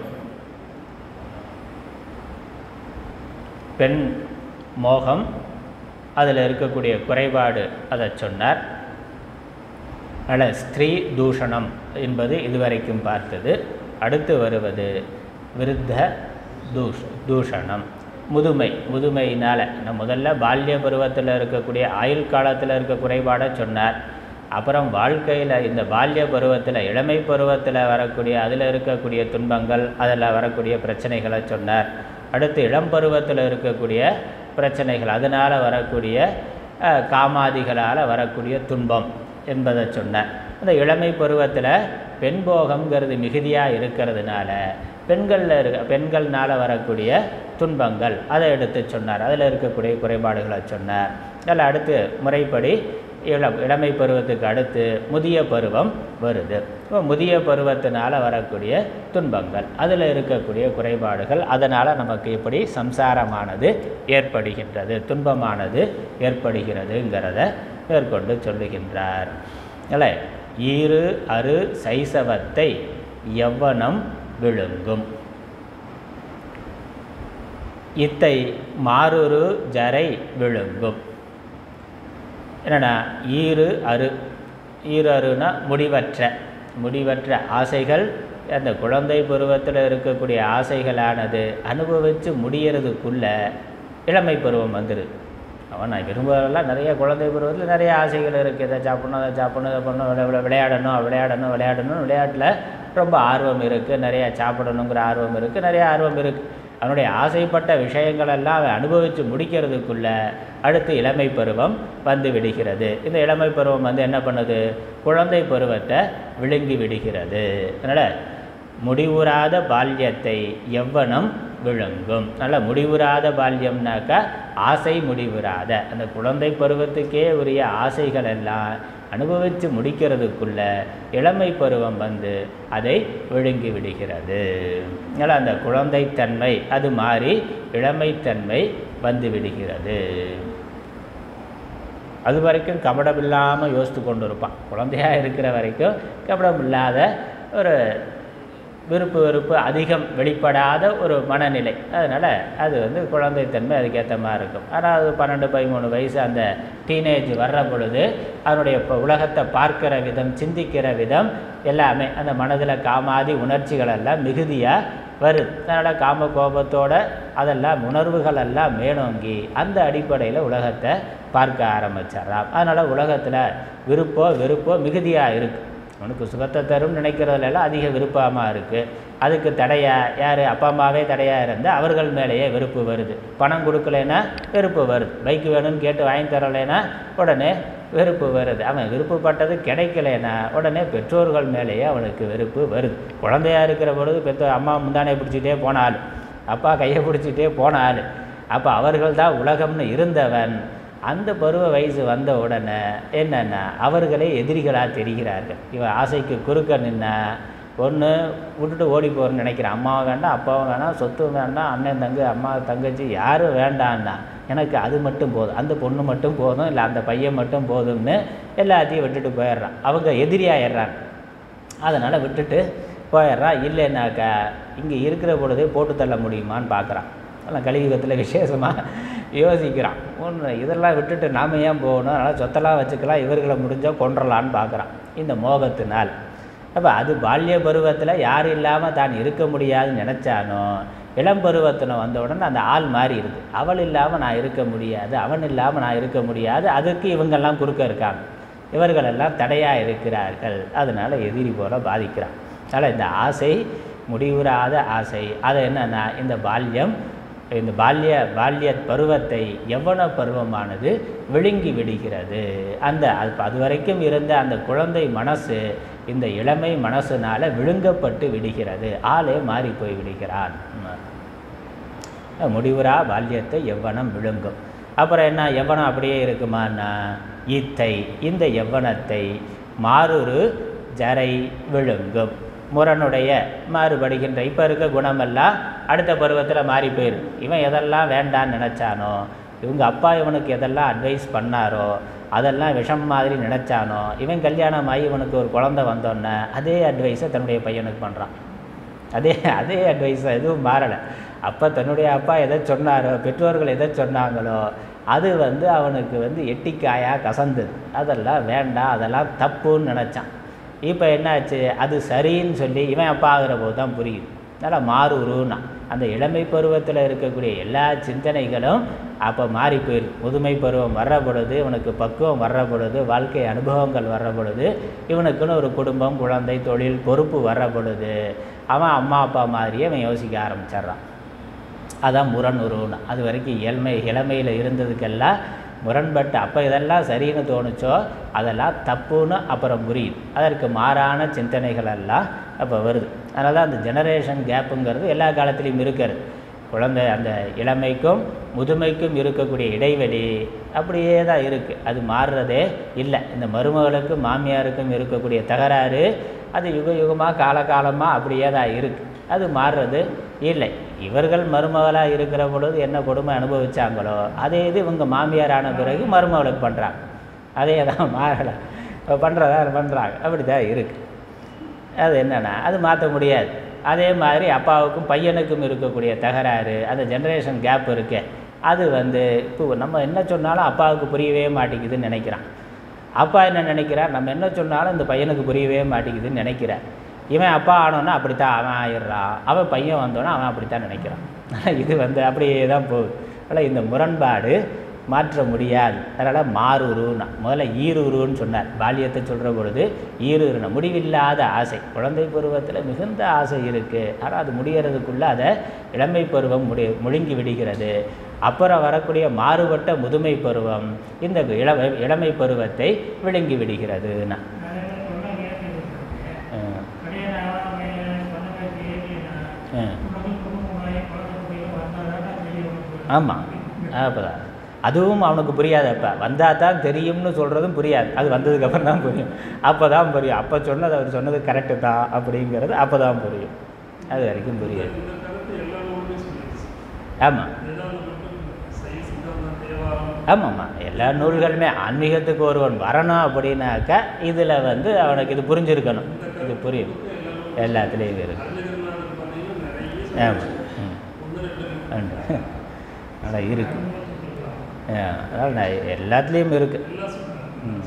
பெண் மோகம் அதில் இருக்கக்கூடிய குறைபாடு அதை சொன்னார் அதனால் ஸ்திரீ தூஷணம் என்பது இதுவரைக்கும் பார்த்தது அடுத்து வருவது விருத்த தூஷ் தூஷணம் முதுமை முதுமையினால் நம்ம முதல்ல பால்ய பருவத்தில் இருக்கக்கூடிய ஆயுள் காலத்தில் இருக்க குறைபாடை சொன்னார் அப்புறம் வாழ்க்கையில் இந்த பால்ய பருவத்தில் இளமை பருவத்தில் வரக்கூடிய அதில் இருக்கக்கூடிய துன்பங்கள் அதில் வரக்கூடிய பிரச்சனைகளை சொன்னார் அடுத்து இளம் பருவத்தில் இருக்கக்கூடிய பிரச்சனைகள் அதனால் வரக்கூடிய அஹ், காமாதிகளால் வரக்கூடிய துன்பம் என்பதை சொன்னார் அந்த இளமை பருவத்தில் பெண் போகம்ங்கிறது மிகுதியாக இருக்கிறதுனால பெண்களில் இருக்க பெண்கள்னால் வரக்கூடிய துன்பங்கள் அதை எடுத்து சொன்னார் அதில் இருக்கக்கூடிய குறைபாடுகளை சொன்னார் அதில் அடுத்து முறைப்படி இளம் இளமை பருவத்துக்கு அடுத்து முதிய பருவம் வருது இப்போ முதிய பருவத்தினால் வரக்கூடிய துன்பங்கள் அதில் இருக்கக்கூடிய குறைபாடுகள் அதனால் நமக்கு எப்படி சம்சாரமானது ஏற்படுகின்றது துன்பமானது ஏற்படுகிறதுங்கிறத மேற்கொண்டு சொல்லுகின்றார் இல்லை ஈறு அரு சைசவத்தை எவ்வனம் விழுங்கும் இத்தை மாறுரு ஜரை விழுங்கும் என்னன்னா ஈறு அரு ஈறு அருனா முடிவற்ற முடிவற்ற ஆசைகள் அந்த குழந்தை பருவத்தில் இருக்கக்கூடிய ஆசைகளானது அனுபவித்து முடியறதுக்குள்ள இளமை பருவம் வந்துடுது அவன் நான் விரும்புகிறதெல்லாம் நிறைய குழந்தை பருவத்தில் நிறைய ஆசைகள் இருக்குது இதை சாப்பிடணும் அதை சாப்பிடணும் இதை பண்ணணும் விளை- விளை- விளையாடணும் விளையாடணும் விளையாடணும் விளையாட்டில் ரொம்ப ஆர்வம் இருக்குது நிறைய சாப்பிடணுங்கிற ஆர்வம் இருக்குது நிறைய ஆர்வம் இருக்குது அவனுடைய ஆசைப்பட்ட விஷயங்களெல்லாம் அவன் அனுபவித்து முடிக்கிறதுக்குள்ள அடுத்து இளமை பருவம் வந்து விடுகிறது இந்த இளமை பருவம் வந்து என்ன பண்ணுது குழந்தை பருவத்தை விழுங்கி விடுகிறது அதனால் முடிவுறாத பால்யத்தை எவ்வனம் விழுங்கும் நல்ல முடிவுறாத பால்யம்னாக்கா ஆசை முடிவுறாத அந்த குழந்தை பருவத்துக்கே உரிய ஆசைகள் எல்லாம் அனுபவித்து முடிக்கிறதுக்குள்ள இளமை பருவம் வந்து அதை விழுங்கி விடுகிறது அதனால் அந்த குழந்தைத்தன்மை அது மாறி இளமைத்தன்மை வந்து விடுகிறது அது வரைக்கும் கபடம் இல்லாமல் யோசித்து கொண்டு இருப்பான் குழந்தையாக இருக்கிற வரைக்கும் கபடம் இல்லாத ஒரு விருப்பு வெறுப்பு அதிகம் வெளிப்படாத ஒரு மனநிலை அதனால் அது வந்து குழந்தைத்தன்மை அதுக்கேற்ற மாதிரி இருக்கும் ஆனால் அது பன்னெண்டு பதிமூணு வயசு அந்த டீனேஜ் வர்ற பொழுது அதனுடைய இப்போ உலகத்தை பார்க்கிற விதம் சிந்திக்கிற விதம் எல்லாமே அந்த மனதில் காமாதி உணர்ச்சிகள் எல்லாம் மிகுதியாக வருது அதனால் காம கோபத்தோட அதெல்லாம் உணர்வுகள் எல்லாம் மேலோங்கி அந்த அடிப்படையில் உலகத்தை பார்க்க ஆரம்பிச்சிட்றான் அதனால் உலகத்தில் விருப்போ வெறுப்போ மிகுதியாக இருக்குது உனக்கு சுகத்தை தரும் நினைக்கிறதுலாம் அதிக விருப்பமாக இருக்குது அதுக்கு தடையா யார் அப்பா அம்மாவே தடையாக இருந்தால் அவர்கள் மேலேயே வெறுப்பு வருது பணம் கொடுக்கலைன்னா வெறுப்பு வருது பைக் வேணும்னு கேட்டு வாங்கி தரலைன்னா உடனே வெறுப்பு வருது அவன் விருப்பப்பட்டது கிடைக்கலைன்னா உடனே பெற்றோர்கள் மேலேயே அவனுக்கு வெறுப்பு வருது குழந்தையா இருக்கிற பொழுது பெற்றோர் அம்மா முந்தானை பிடிச்சிட்டே போனாள் அப்பா கையை பிடிச்சிட்டே போனாள் அப்போ அவர்கள் தான் உலகம்னு இருந்தவன் அந்த பருவ வயசு வந்த உடனே என்னென்னா அவர்களே எதிரிகளாக தெரிகிறார்கள் இவன் ஆசைக்கு குறுக்க நின்னா ஒன்று விட்டுட்டு ஓடி போகிறேன்னு நினைக்கிறேன் அம்மாவும் வேண்டாம் அப்பாவும் வேண்டாம் சொத்தும் வேண்டாம் அண்ணன் தங்கு அம்மா தங்கச்சி யாரும் வேண்டான்னா எனக்கு அது மட்டும் போதும் அந்த பொண்ணு மட்டும் போதும் இல்லை அந்த பையன் மட்டும் போதும்னு எல்லாத்தையும் விட்டுட்டு போயிடுறான் அவங்க எதிரியாயிடுறாங்க அதனால் விட்டுட்டு போயிடுறான் இல்லைன்னாக்கா இங்கே இருக்கிற பொழுதே போட்டு தள்ள முடியுமான்னு பார்க்குறான் அதெல்லாம் கலியுகத்தில் விசேஷமாக யோசிக்கிறான் ஒன்று இதெல்லாம் விட்டுட்டு நாம் ஏன் போகணும் அதனால் சொத்தெல்லாம் வச்சுக்கலாம் இவர்களை முடிஞ்சால் கொன்றலான்னு பார்க்குறான் இந்த மோகத்தினால் அப்போ அது பால்ய பருவத்தில் யாரும் இல்லாமல் தான் இருக்க முடியாதுன்னு நினச்சானோ இளம் பருவத்தில் வந்த உடனே அந்த ஆள் மாறிடுது அவள் இல்லாமல் நான் இருக்க முடியாது அவன் இல்லாமல் நான் இருக்க முடியாது அதுக்கு இவங்கெல்லாம் குறுக்க இருக்காங்க இவர்களெல்லாம் தடையாக இருக்கிறார்கள் அதனால் எதிரி போல பாதிக்கிறான் அதனால் இந்த ஆசை முடிவுறாத ஆசை அது என்னன்னா இந்த பால்யம் இந்த பால்ய பால்ய பருவத்தை யவ்வன பருவமானது விழுங்கி விடுகிறது அந்த அது அது வரைக்கும் இருந்த அந்த குழந்தை மனசு இந்த இளமை மனசுனால விழுங்கப்பட்டு விடுகிறது ஆளே மாறி போய் விடுகிறான் முடிவுறா பால்யத்தை எவ்வனம் விழுங்கும் அப்புறம் என்ன எவ்வனம் அப்படியே இருக்குமான்னா இத்தை இந்த எவ்வனத்தை மாறுரு ஜரை விழுங்கும் முரனுடைய மாறுபடுகின்ற இப்போ இருக்க குணமெல்லாம் அடுத்த பருவத்தில் மாறி போயிடும் இவன் எதெல்லாம் வேண்டான்னு நினச்சானோ இவங்க அப்பா இவனுக்கு எதெல்லாம் அட்வைஸ் பண்ணாரோ அதெல்லாம் விஷம் மாதிரி நினச்சானோ இவன் கல்யாணம் ஆகி இவனுக்கு ஒரு குழந்தை வந்தோன்னே அதே அட்வைஸை தன்னுடைய பையனுக்கு பண்ணுறான் அதே அதே அட்வைஸ் எதுவும் மாறலை அப்போ தன்னுடைய அப்பா எதை சொன்னாரோ பெற்றோர்கள் எதை சொன்னாங்களோ அது வந்து அவனுக்கு வந்து எட்டிக்காயாக கசந்தது அதெல்லாம் வேண்டாம் அதெல்லாம் தப்புன்னு நினச்சான் இப்போ என்னாச்சு அது சரின்னு சொல்லி இவன் அப்பா ஆகிற போது தான் புரியுது அதனால் மாறு உருவுனா அந்த இளமை பருவத்தில் இருக்கக்கூடிய எல்லா சிந்தனைகளும் அப்போ மாறி போயிருக்கு முதுமை பருவம் வர்ற பொழுது இவனுக்கு பக்குவம் வர்ற பொழுது வாழ்க்கை அனுபவங்கள் வர்ற பொழுது இவனுக்குன்னு ஒரு குடும்பம் குழந்தை தொழில் பொறுப்பு வர்ற பொழுது அவன் அம்மா அப்பா மாதிரியே அவன் யோசிக்க ஆரம்பிச்சிட்றான் அதான் முரண் உருவுனா அது வரைக்கும் இயல்மை இளமையில் இருந்ததுக்கெல்லாம் முரண்பட்டு அப்போ இதெல்லாம் சரின்னு தோணுச்சோ அதெல்லாம் தப்புன்னு அப்புறம் புரியுது அதற்கு மாறான சிந்தனைகள் எல்லாம் அப்போ வருது அதனால தான் அந்த ஜெனரேஷன் கேப்புங்கிறது எல்லா காலத்துலேயும் இருக்கிறது குழந்தை அந்த இளமைக்கும் முதுமைக்கும் இருக்கக்கூடிய இடைவெளி அப்படியே தான் இருக்குது அது மாறுறதே இல்லை இந்த மருமகளுக்கும் மாமியாருக்கும் இருக்கக்கூடிய தகராறு அது யுக யுகமாக காலகாலமாக அப்படியே தான் இருக்குது அது மாறுறது இல்லை இவர்கள் மருமகளாக இருக்கிற பொழுது என்ன கொடுமை அனுபவிச்சாங்களோ அதே இது இவங்க மாமியாரான பிறகு மருமகளுக்கு பண்ணுறாங்க அதே தான் மாறலை பண்ணுறதா பண்ணுறாங்க அப்படி தான் இருக்குது அது என்னென்னா அது மாற்ற முடியாது அதே மாதிரி அப்பாவுக்கும் பையனுக்கும் இருக்கக்கூடிய தகராறு அந்த ஜெனரேஷன் கேப் இருக்கு அது வந்து இப்போ நம்ம என்ன சொன்னாலும் அப்பாவுக்கு புரியவே மாட்டேங்குதுன்னு நினைக்கிறான் அப்பா என்ன நினைக்கிறார் நம்ம என்ன சொன்னாலும் இந்த பையனுக்கு புரியவே மாட்டேங்குதுன்னு நினைக்கிறார் இவன் அப்பா ஆனோன்னா அப்படித்தான் அவன் ஆயிடுறான் அவன் பையன் வந்தோன்னா அவன் அப்படித்தான் நினைக்கிறான் இது வந்து அப்படியே தான் போகுது அதனால் இந்த முரண்பாடு மாற்ற முடியாது அதனால் மாறுருன்னா முதல்ல ஈருருன்னு சொன்னார் பால்யத்தை சொல்கிற பொழுது ஈருருன முடிவில்லாத ஆசை குழந்தை பருவத்தில் மிகுந்த ஆசை இருக்குது ஆனால் அது முடிகிறதுக்குள்ளே அதை இளமை பருவம் முடி முழுங்கி விடுகிறது அப்புறம் வரக்கூடிய மாறுபட்ட முதுமை பருவம் இந்த இளமை இளமை பருவத்தை விழுங்கி விடுகிறதுன்னா ம், ம், ம். ஆமாம் அப்போதான் அதுவும் அவனுக்கு புரியாது அப்போ வந்தால் தான் தெரியும்னு சொல்கிறதும் புரியாது அது வந்ததுக்கப்புறம் தான் புரியும் அப்போ தான் புரியும் அப்போ சொன்னது அவர் சொன்னது கரெக்டு தான் அப்படிங்கிறது அப்போ தான் புரியும் அது வரைக்கும் புரியாது இந்த கருத்து எல்லா நூல்லையும் சொல்லிடுச்சு ஆமாம் வேதாந்தம் மட்டும் சைவ சித்தாந்தம் தேவாரம் ஆமாம்மா எல்லா நூல்களுமே ஆன்மீகத்துக்கு ஒருவன் வரணும் அப்படின்னாக்கா இதில் வந்து அவனுக்கு இது புரிஞ்சிருக்கணும் இது புரியும் எல்லாத்துலேயும் இருக்கு அருணகிரிநாதர் பார்த்தீங்கன்னா நிறைய ஆமாம் ம் ஒன்று ரெண்டு உண்டு அதனால் இருக்கு ஆ, அதனால் நான் எல்லாத்துலேயும் இருக்கு எல்லாம் சொல்றாங்க ம்.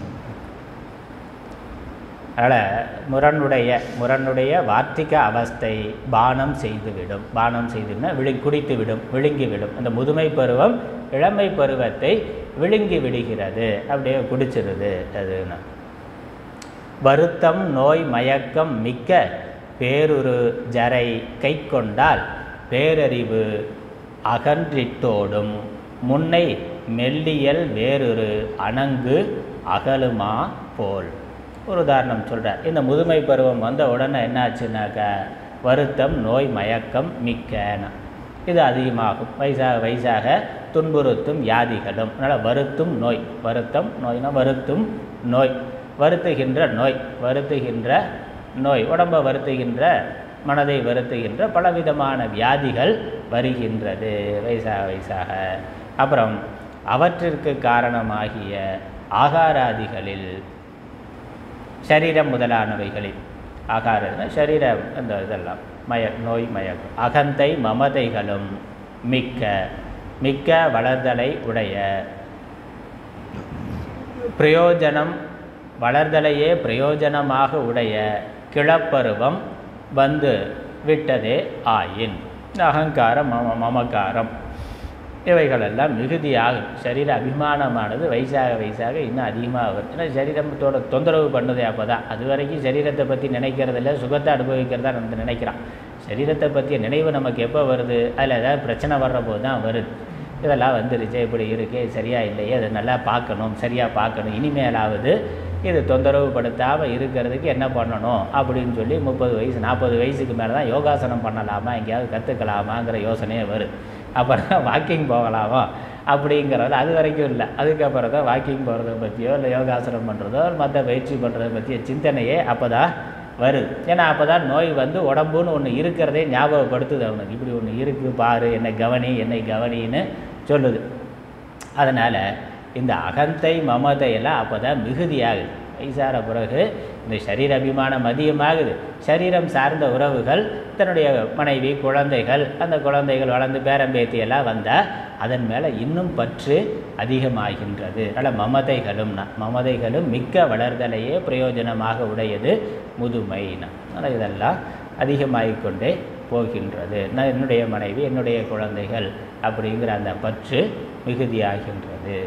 அதனால் முரணுடைய முரணுடைய வார்த்திக அவஸ்தை பானம் செய்துவிடும் பானம் செய்துன்னா விழி குடித்து விடும் விழுங்கி விடும் அந்த முதுமை பருவம் இளமை பருவத்தை விழுங்கி விடுகிறது அப்படியே குடிச்சிருது அதுன்னு வருத்தம் நோய் மயக்கம் மிக்க பேருரு ஜரை கை கொண்டால் பேரறிவு அகன்றிட்டோடும் முன்னை மெல்லியல் வேறொரு அணங்கு அகலுமா போல் ஒரு உதாரணம் சொல்கிறார் இந்த முதுமை பருவம் வந்த உடனே என்னாச்சுனாக்கா வருத்தம் நோய் மயக்கம் மிக்கன இது அதிகமாகும் வயசாக வயசாக துன்புறுத்தும் வியாதிகளும் அதனால் வருத்தும் நோய் வருத்தம் நோய்னா வருத்தும் நோய் வருத்துகின்ற நோய் வருத்துகின்ற நோய் உடம்பை வருத்துகின்ற மனதை வருத்துகின்ற பலவிதமான வியாதிகள் வருகின்றது வயசாக வயசாக அப்புறம் அவற்றிற்கு காரணமாகிய ஆகாராதிகளில் சரீரம் முதலானவைகளில் ஆகாரம்னா சரீரம் அந்த இதெல்லாம் மய நோய் மயக்கம் அகந்தை மமதைகளும் மிக்க மிக்க வளர்தலை உடைய பிரயோஜனம் வளர்தலையே பிரயோஜனமாக உடைய கிளப்பருவம் வந்து விட்டதே ஆயின் இந்த அகங்காரம் மம மமக்காரம் இவைகளெல்லாம் மிகுதியாகும் சரீர அபிமானமானது வயசாக வயசாக இன்னும் அதிகமாக வரும் ஏன்னா சரீரத்தோட தொந்தரவு பண்ணுதே அப்போ தான் அது வரைக்கும் சரீரத்தை பற்றி நினைக்கிறதில்ல சுகத்தை அனுபவிக்கிறதா நம்ம நினைக்கிறான் சரீரத்தை பற்றிய நினைவு நமக்கு எப்போ வருது அதில் ஏதாவது பிரச்சனை வர்ற போது தான் வருது இதெல்லாம் வந்துருச்சு இப்படி இருக்கு சரியா இல்லையே அதை நல்லா பார்க்கணும் சரியாக பார்க்கணும் இனிமேலாவது இது தொந்தரவு படுத்தாமல் இருக்கிறதுக்கு என்ன பண்ணணும் அப்படின்னு சொல்லி முப்பது வயசு நாற்பது வயசுக்கு மேலே தான் யோகாசனம் பண்ணலாமா எங்கேயாவது கற்றுக்கலாமாங்கிற யோசனையே வருது அப்புறம் தான் வாக்கிங் போகலாமா அப்படிங்கிறது அது வரைக்கும் இல்லை அதுக்கப்புறம் தான் வாக்கிங் போகிறத பற்றியோ இல்லை யோகாசனம் பண்ணுறதோ மற்ற பயிற்சி பண்ணுறத பற்றிய சிந்தனையே அப்போ தான் வருது ஏன்னா அப்போ தான் நோய் வந்து உடம்புன்னு ஒன்று இருக்கிறதே ஞாபகப்படுத்துது அவனுக்கு இப்படி ஒன்று இருக்குது பாரு என்னை கவனி என்னை கவனின்னு சொல்லுது அதனால் இந்த அகந்தை மமதை எல்லாம் அப்போ தான் மிகுதியாகுது வயசான பிறகு இந்த சரீர அபிமானம் அதிகமாகுது சரீரம் சார்ந்த உறவுகள் தன்னுடைய மனைவி குழந்தைகள் அந்த குழந்தைகள் வளர்ந்து பேரம்பேத்தி எல்லாம் வந்தால் அதன் மேலே இன்னும் பற்று அதிகமாகின்றது அதனால் மமதைகளும்னா மமதைகளும் மிக்க வளர்தலையே பிரயோஜனமாக உடையது முதுமைனா அதனால் இதெல்லாம் அதிகமாகிக் கொண்டே போகின்றது நான் என்னுடைய மனைவி என்னுடைய குழந்தைகள் அப்படிங்கிற அந்த பற்று மிகுதியாகின்றது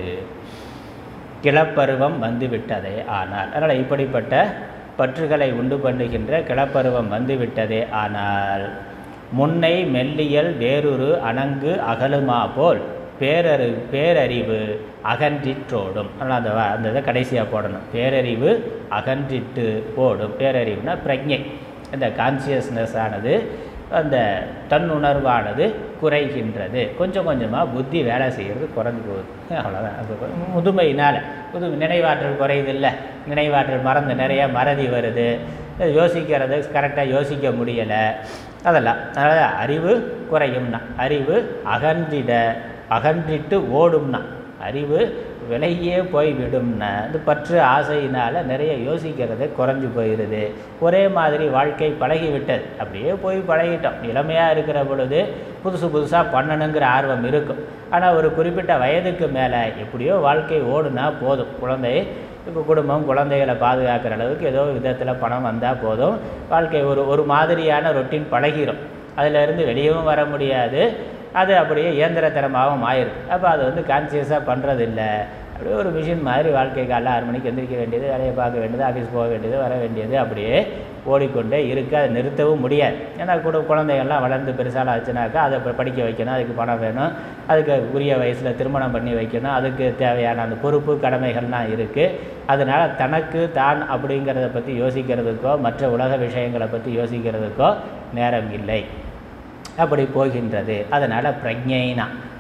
கிளப்பருவம் வந்துவிட்டதே ஆனால் அதனால் இப்படிப்பட்ட பற்றுகளை உண்டு பண்ணுகின்ற கிளப்பருவம் வந்துவிட்டதே ஆனால் முன்னை மெல்லியல் வேறொரு அணங்கு அகலுமா போல் பேரறி பேரறிவு அகன்றிற்றோடும் ஆனால் அந்த வ- அந்த இதை கடைசியாக போடணும் பேரறிவு அகன்றிட்டு போடும் பேரறிவுனா பிரஜை இந்த கான்சியஸ்னஸ் ஆனது அந்த தன்னுணர்வானது குறைகின்றது கொஞ்சம் கொஞ்சமாக புத்தி வேலை செய்கிறது குறைஞ்சு போகுது அவ்வளோதான் அது முதுமையினால் புது நினைவாற்றல் குறையுது இல்லை நினைவாற்றல் மறந்து நிறைய மறதி வருது யோசிக்கிறது கரெக்டாக யோசிக்க முடியலை அதெல்லாம் அதனால் அறிவு குறையும்னா அறிவு அகன்றிட அகன்றிட்டு ஓடும்னா அறிவு விலகியே போய் விடும்னா இது பற்று ஆசையினால் நிறைய யோசிக்கிறது குறைஞ்சு போயிடுது ஒரே மாதிரி வாழ்க்கை பழகிவிட்டது அப்படியே போய் பழகிட்டோம் இளமையாக இருக்கிற பொழுது புதுசு புதுசாக பண்ணணுங்கிற ஆர்வம் இருக்கும் ஆனால் ஒரு குறிப்பிட்ட வயதுக்கு மேலே எப்படியோ வாழ்க்கை ஓடுனா போதும் குழந்தை இப்போ குடும்பம் குழந்தைகளை பாதுகாக்கிற அளவுக்கு ஏதோ விதத்தில் பணம் வந்தால் போதும் வாழ்க்கை ஒரு ஒரு மாதிரியான ரொட்டீன் பழகிரும் அதிலிருந்து வெளியவும் வர முடியாது அது அப்படியே இயந்திரத்தனமாகவும் ஆயிருக்கு அப்போ அது வந்து கான்சியஸாக பண்ணுறது இல்லை அப்படியே ஒரு மிஷின் மாதிரி வாழ்க்கை காலைல ஆறு மணிக்கு எந்திரிக்க வேண்டியது வேலையை பார்க்க வேண்டியது ஆஃபீஸ் போக வேண்டியது வர வேண்டியது அப்படியே ஓடிக்கொண்டே இருக்கு அதை நிறுத்தவும் முடியாது ஏன்னா கூட குழந்தைகள்லாம் வளர்ந்து பெருசால ஆச்சுனாக்கா அதை ப- படிக்க வைக்கணும் அதுக்கு பணம் வேணும் அதுக்கு உரிய வயசில் திருமணம் பண்ணி வைக்கணும் அதுக்கு தேவையான அந்த பொறுப்பு கடமைகள்லாம் இருக்குது அதனால் தனக்கு தான் அப்படிங்கிறத பற்றி யோசிக்கிறதுக்கோ மற்ற உலக விஷயங்களை பற்றி யோசிக்கிறதுக்கோ நேரம் இல்லை அப்படி போகின்றது அதனால் பிரஜைனா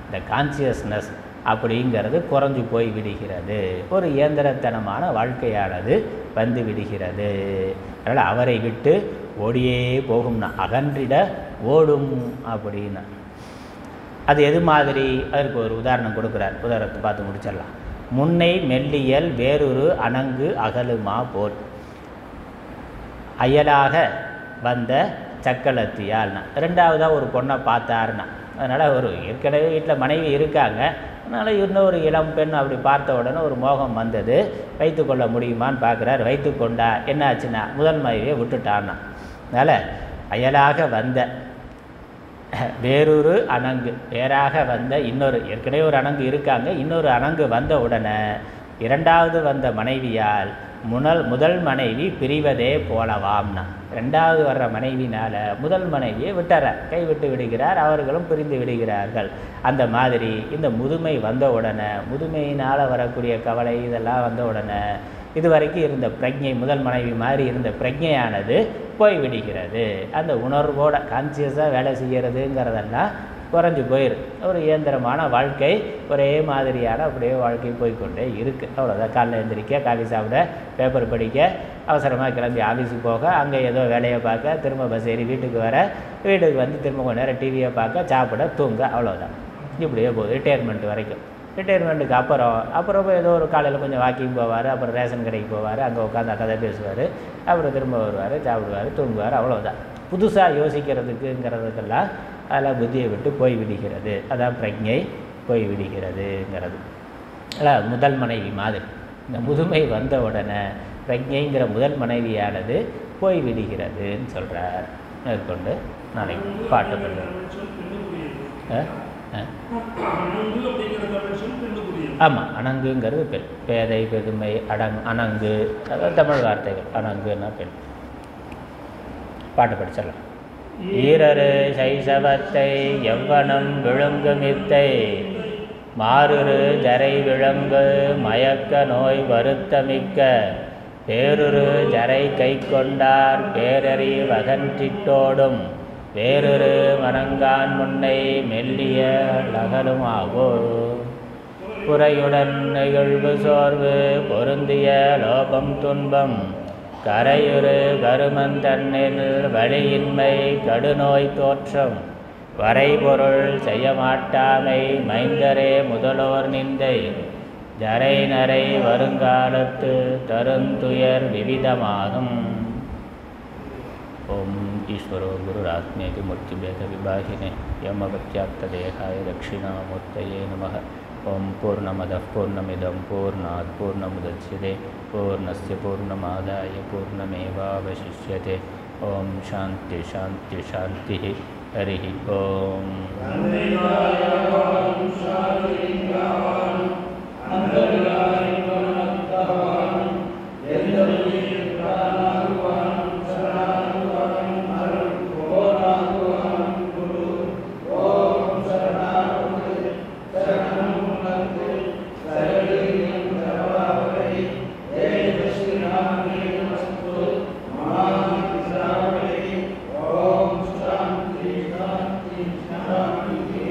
இந்த கான்சியஸ்னஸ் அப்படிங்கிறது குறைஞ்சு போய் விடுகிறது ஒரு இயந்திரத்தனமான வாழ்க்கையானது வந்து விடுகிறது அதனால் அவரை விட்டு ஓடியே போகும்னா அகன்றிட ஓடும் அப்படின்னா அது எது மாதிரி அதற்கு ஒரு உதாரணம் கொடுக்குறார் உதாரணத்தை பார்த்து முடிச்சிடலாம் முன்னை மெல்லியல் வேறொரு அணங்கு அகலுமா போல் அயலாக வந்த சக்களத்தியால்னா ரெண்டாவதாக ஒரு பொண்ணை பார்த்தாருன்னா அதனால் ஒரு ஏற்கனவே வீட்டில் மனைவி இருக்காங்க அதனால் இன்னொரு இளம் பெண் அப்படி பார்த்த உடனே ஒரு மோகம் வந்தது வைத்துக்கொள்ள முடியுமான்னு பார்க்குறாரு வைத்து கொண்டா என்ன ஆச்சுன்னா முதல் மனைவியை விட்டுட்டான்னா அதனால் அயலாக வந்த வேறொரு அணங்கு வேறாக வந்த இன்னொரு ஏற்கனவே ஒரு அணங்கு இருக்காங்க இன்னொரு அணங்கு வந்த உடனே இரண்டாவது வந்த மனைவியால் முனல் முதல் மனைவி பிரிவதே போலவாம்னா ரெண்டாவது வர்ற மனைவினால முதல் மனைவியை விட்டுறார் கைவிட்டு விடுகிறார் அவர்களும் பிரிந்து விடுகிறார்கள் அந்த மாதிரி இந்த முதுமை வந்த உடனே முதுமையினால் வரக்கூடிய கவலை இதெல்லாம் வந்த உடனே இதுவரைக்கும் இருந்த பிரஜை முதல் மனைவி மாதிரி இருந்த பிரஜையானது போய்விடுகிறது அந்த உணர்வோட கான்சியஸாக வேலை செய்கிறதுங்கிறதெல்லாம் குறைஞ்சி போயிரு ஒரு இயந்திரமான வாழ்க்கை ஒரே மாதிரியான அப்படியே வாழ்க்கை போய்க்கொண்டே இருக்குது அவ்வளோதான் காலைல எழுந்திரிக்க காஃபி சாப்பிட பேப்பர் படிக்க அவசரமாக கிளம்பி ஆஃபீஸுக்கு போக அங்கே ஏதோ வேலையை பார்க்க திரும்ப பஸ் ஏறி வீட்டுக்கு வர வீட்டுக்கு வந்து திரும்ப கொஞ்ச நேரம் டிவியை பார்க்க சாப்பிட தூங்க அவ்வளோதான் இப்படியே போகுது ரிட்டையர்மெண்ட் வரைக்கும் ரிட்டையர்மெண்ட்டுக்கு அப்புறம் அப்புறம் ஏதோ ஒரு காலையில் கொஞ்சம் வாக்கிங் போவார் அப்புறம் ரேஷன் கடைக்கு போவார் அங்கே உட்காந்து கதை பேசுவார் அப்புறம் திரும்ப வருவார் சாப்பிடுவார் தூங்குவார் அவ்வளோதான் புதுசாக யோசிக்கிறதுக்குங்கிறதுக்கெல்லாம் அதெல்லாம் புத்தியை விட்டு போய் விடுகிறது அதான் பிரஜை போய் விடுகிறதுங்கிறது அதான் முதல் மனைவி மாதிரி இந்த முதுமை வந்த உடனே பிரஜைங்கிற முதல் மனைவியானது போய் விடுகிறதுன்னு சொல்கிறார் மேற்கொண்டு நாளைக்கு பாட்டு பண்ணுறேன் சொல் பெண்ணுக்குரியது ஆ ஆ அணங்கு அப்படிங்கிற தமிழ் சொல் பெண்ணுக்குரியது ஆமாம் அணங்குங்கிறது பெண் பேதை பெருமை அடங் அணங்கு அதாவது தமிழ் வார்த்தைகள் அணங்குன்னா பெண் பாட்டு படிச்சிடலாம் ஈரரு சைசவத்தை எவ்வனம் விழுங்குமித்தை மாறுரு ஜரை விளங்கு மயக்க நோய் வருத்தமிக்க பேருரு ஜரை கை கொண்டார் பேரறி வகன்றிட்டோடும் வேறொரு மனங்கான் முன்னை மெல்லிய லகலுமாகோ குறையுடன் நிகழ்வு சோர்வு பொருந்திய லோபம் துன்பம் கரையுறு கருமந்தன்னில் வழியின்மை கடுநோய் தோற்றம் வரைபொருள் செய்யமாட்டாமை மைந்தரே முதலோர் நிந்தை ஜரை நரை வருங்காலத்து தருந்துயர் விவிதமாகும் ओम ईश्वरो गुरुरात्मेति मूर्तिभेदविभागिने यमवत्याप्तदेहाय दक्षिणामूर्तये नमः ॐ पूर्णमदः पूर्णमिदं पूर्णात् पूर्णमुदच्यते पूर्णस्य पूर्णमादाय पूर्णमेवावशिष्यते ॐ शान्ति शान्ति शान्तिः हरिः ॐ ஓம் சாந்தி சாந்தி சாந்தி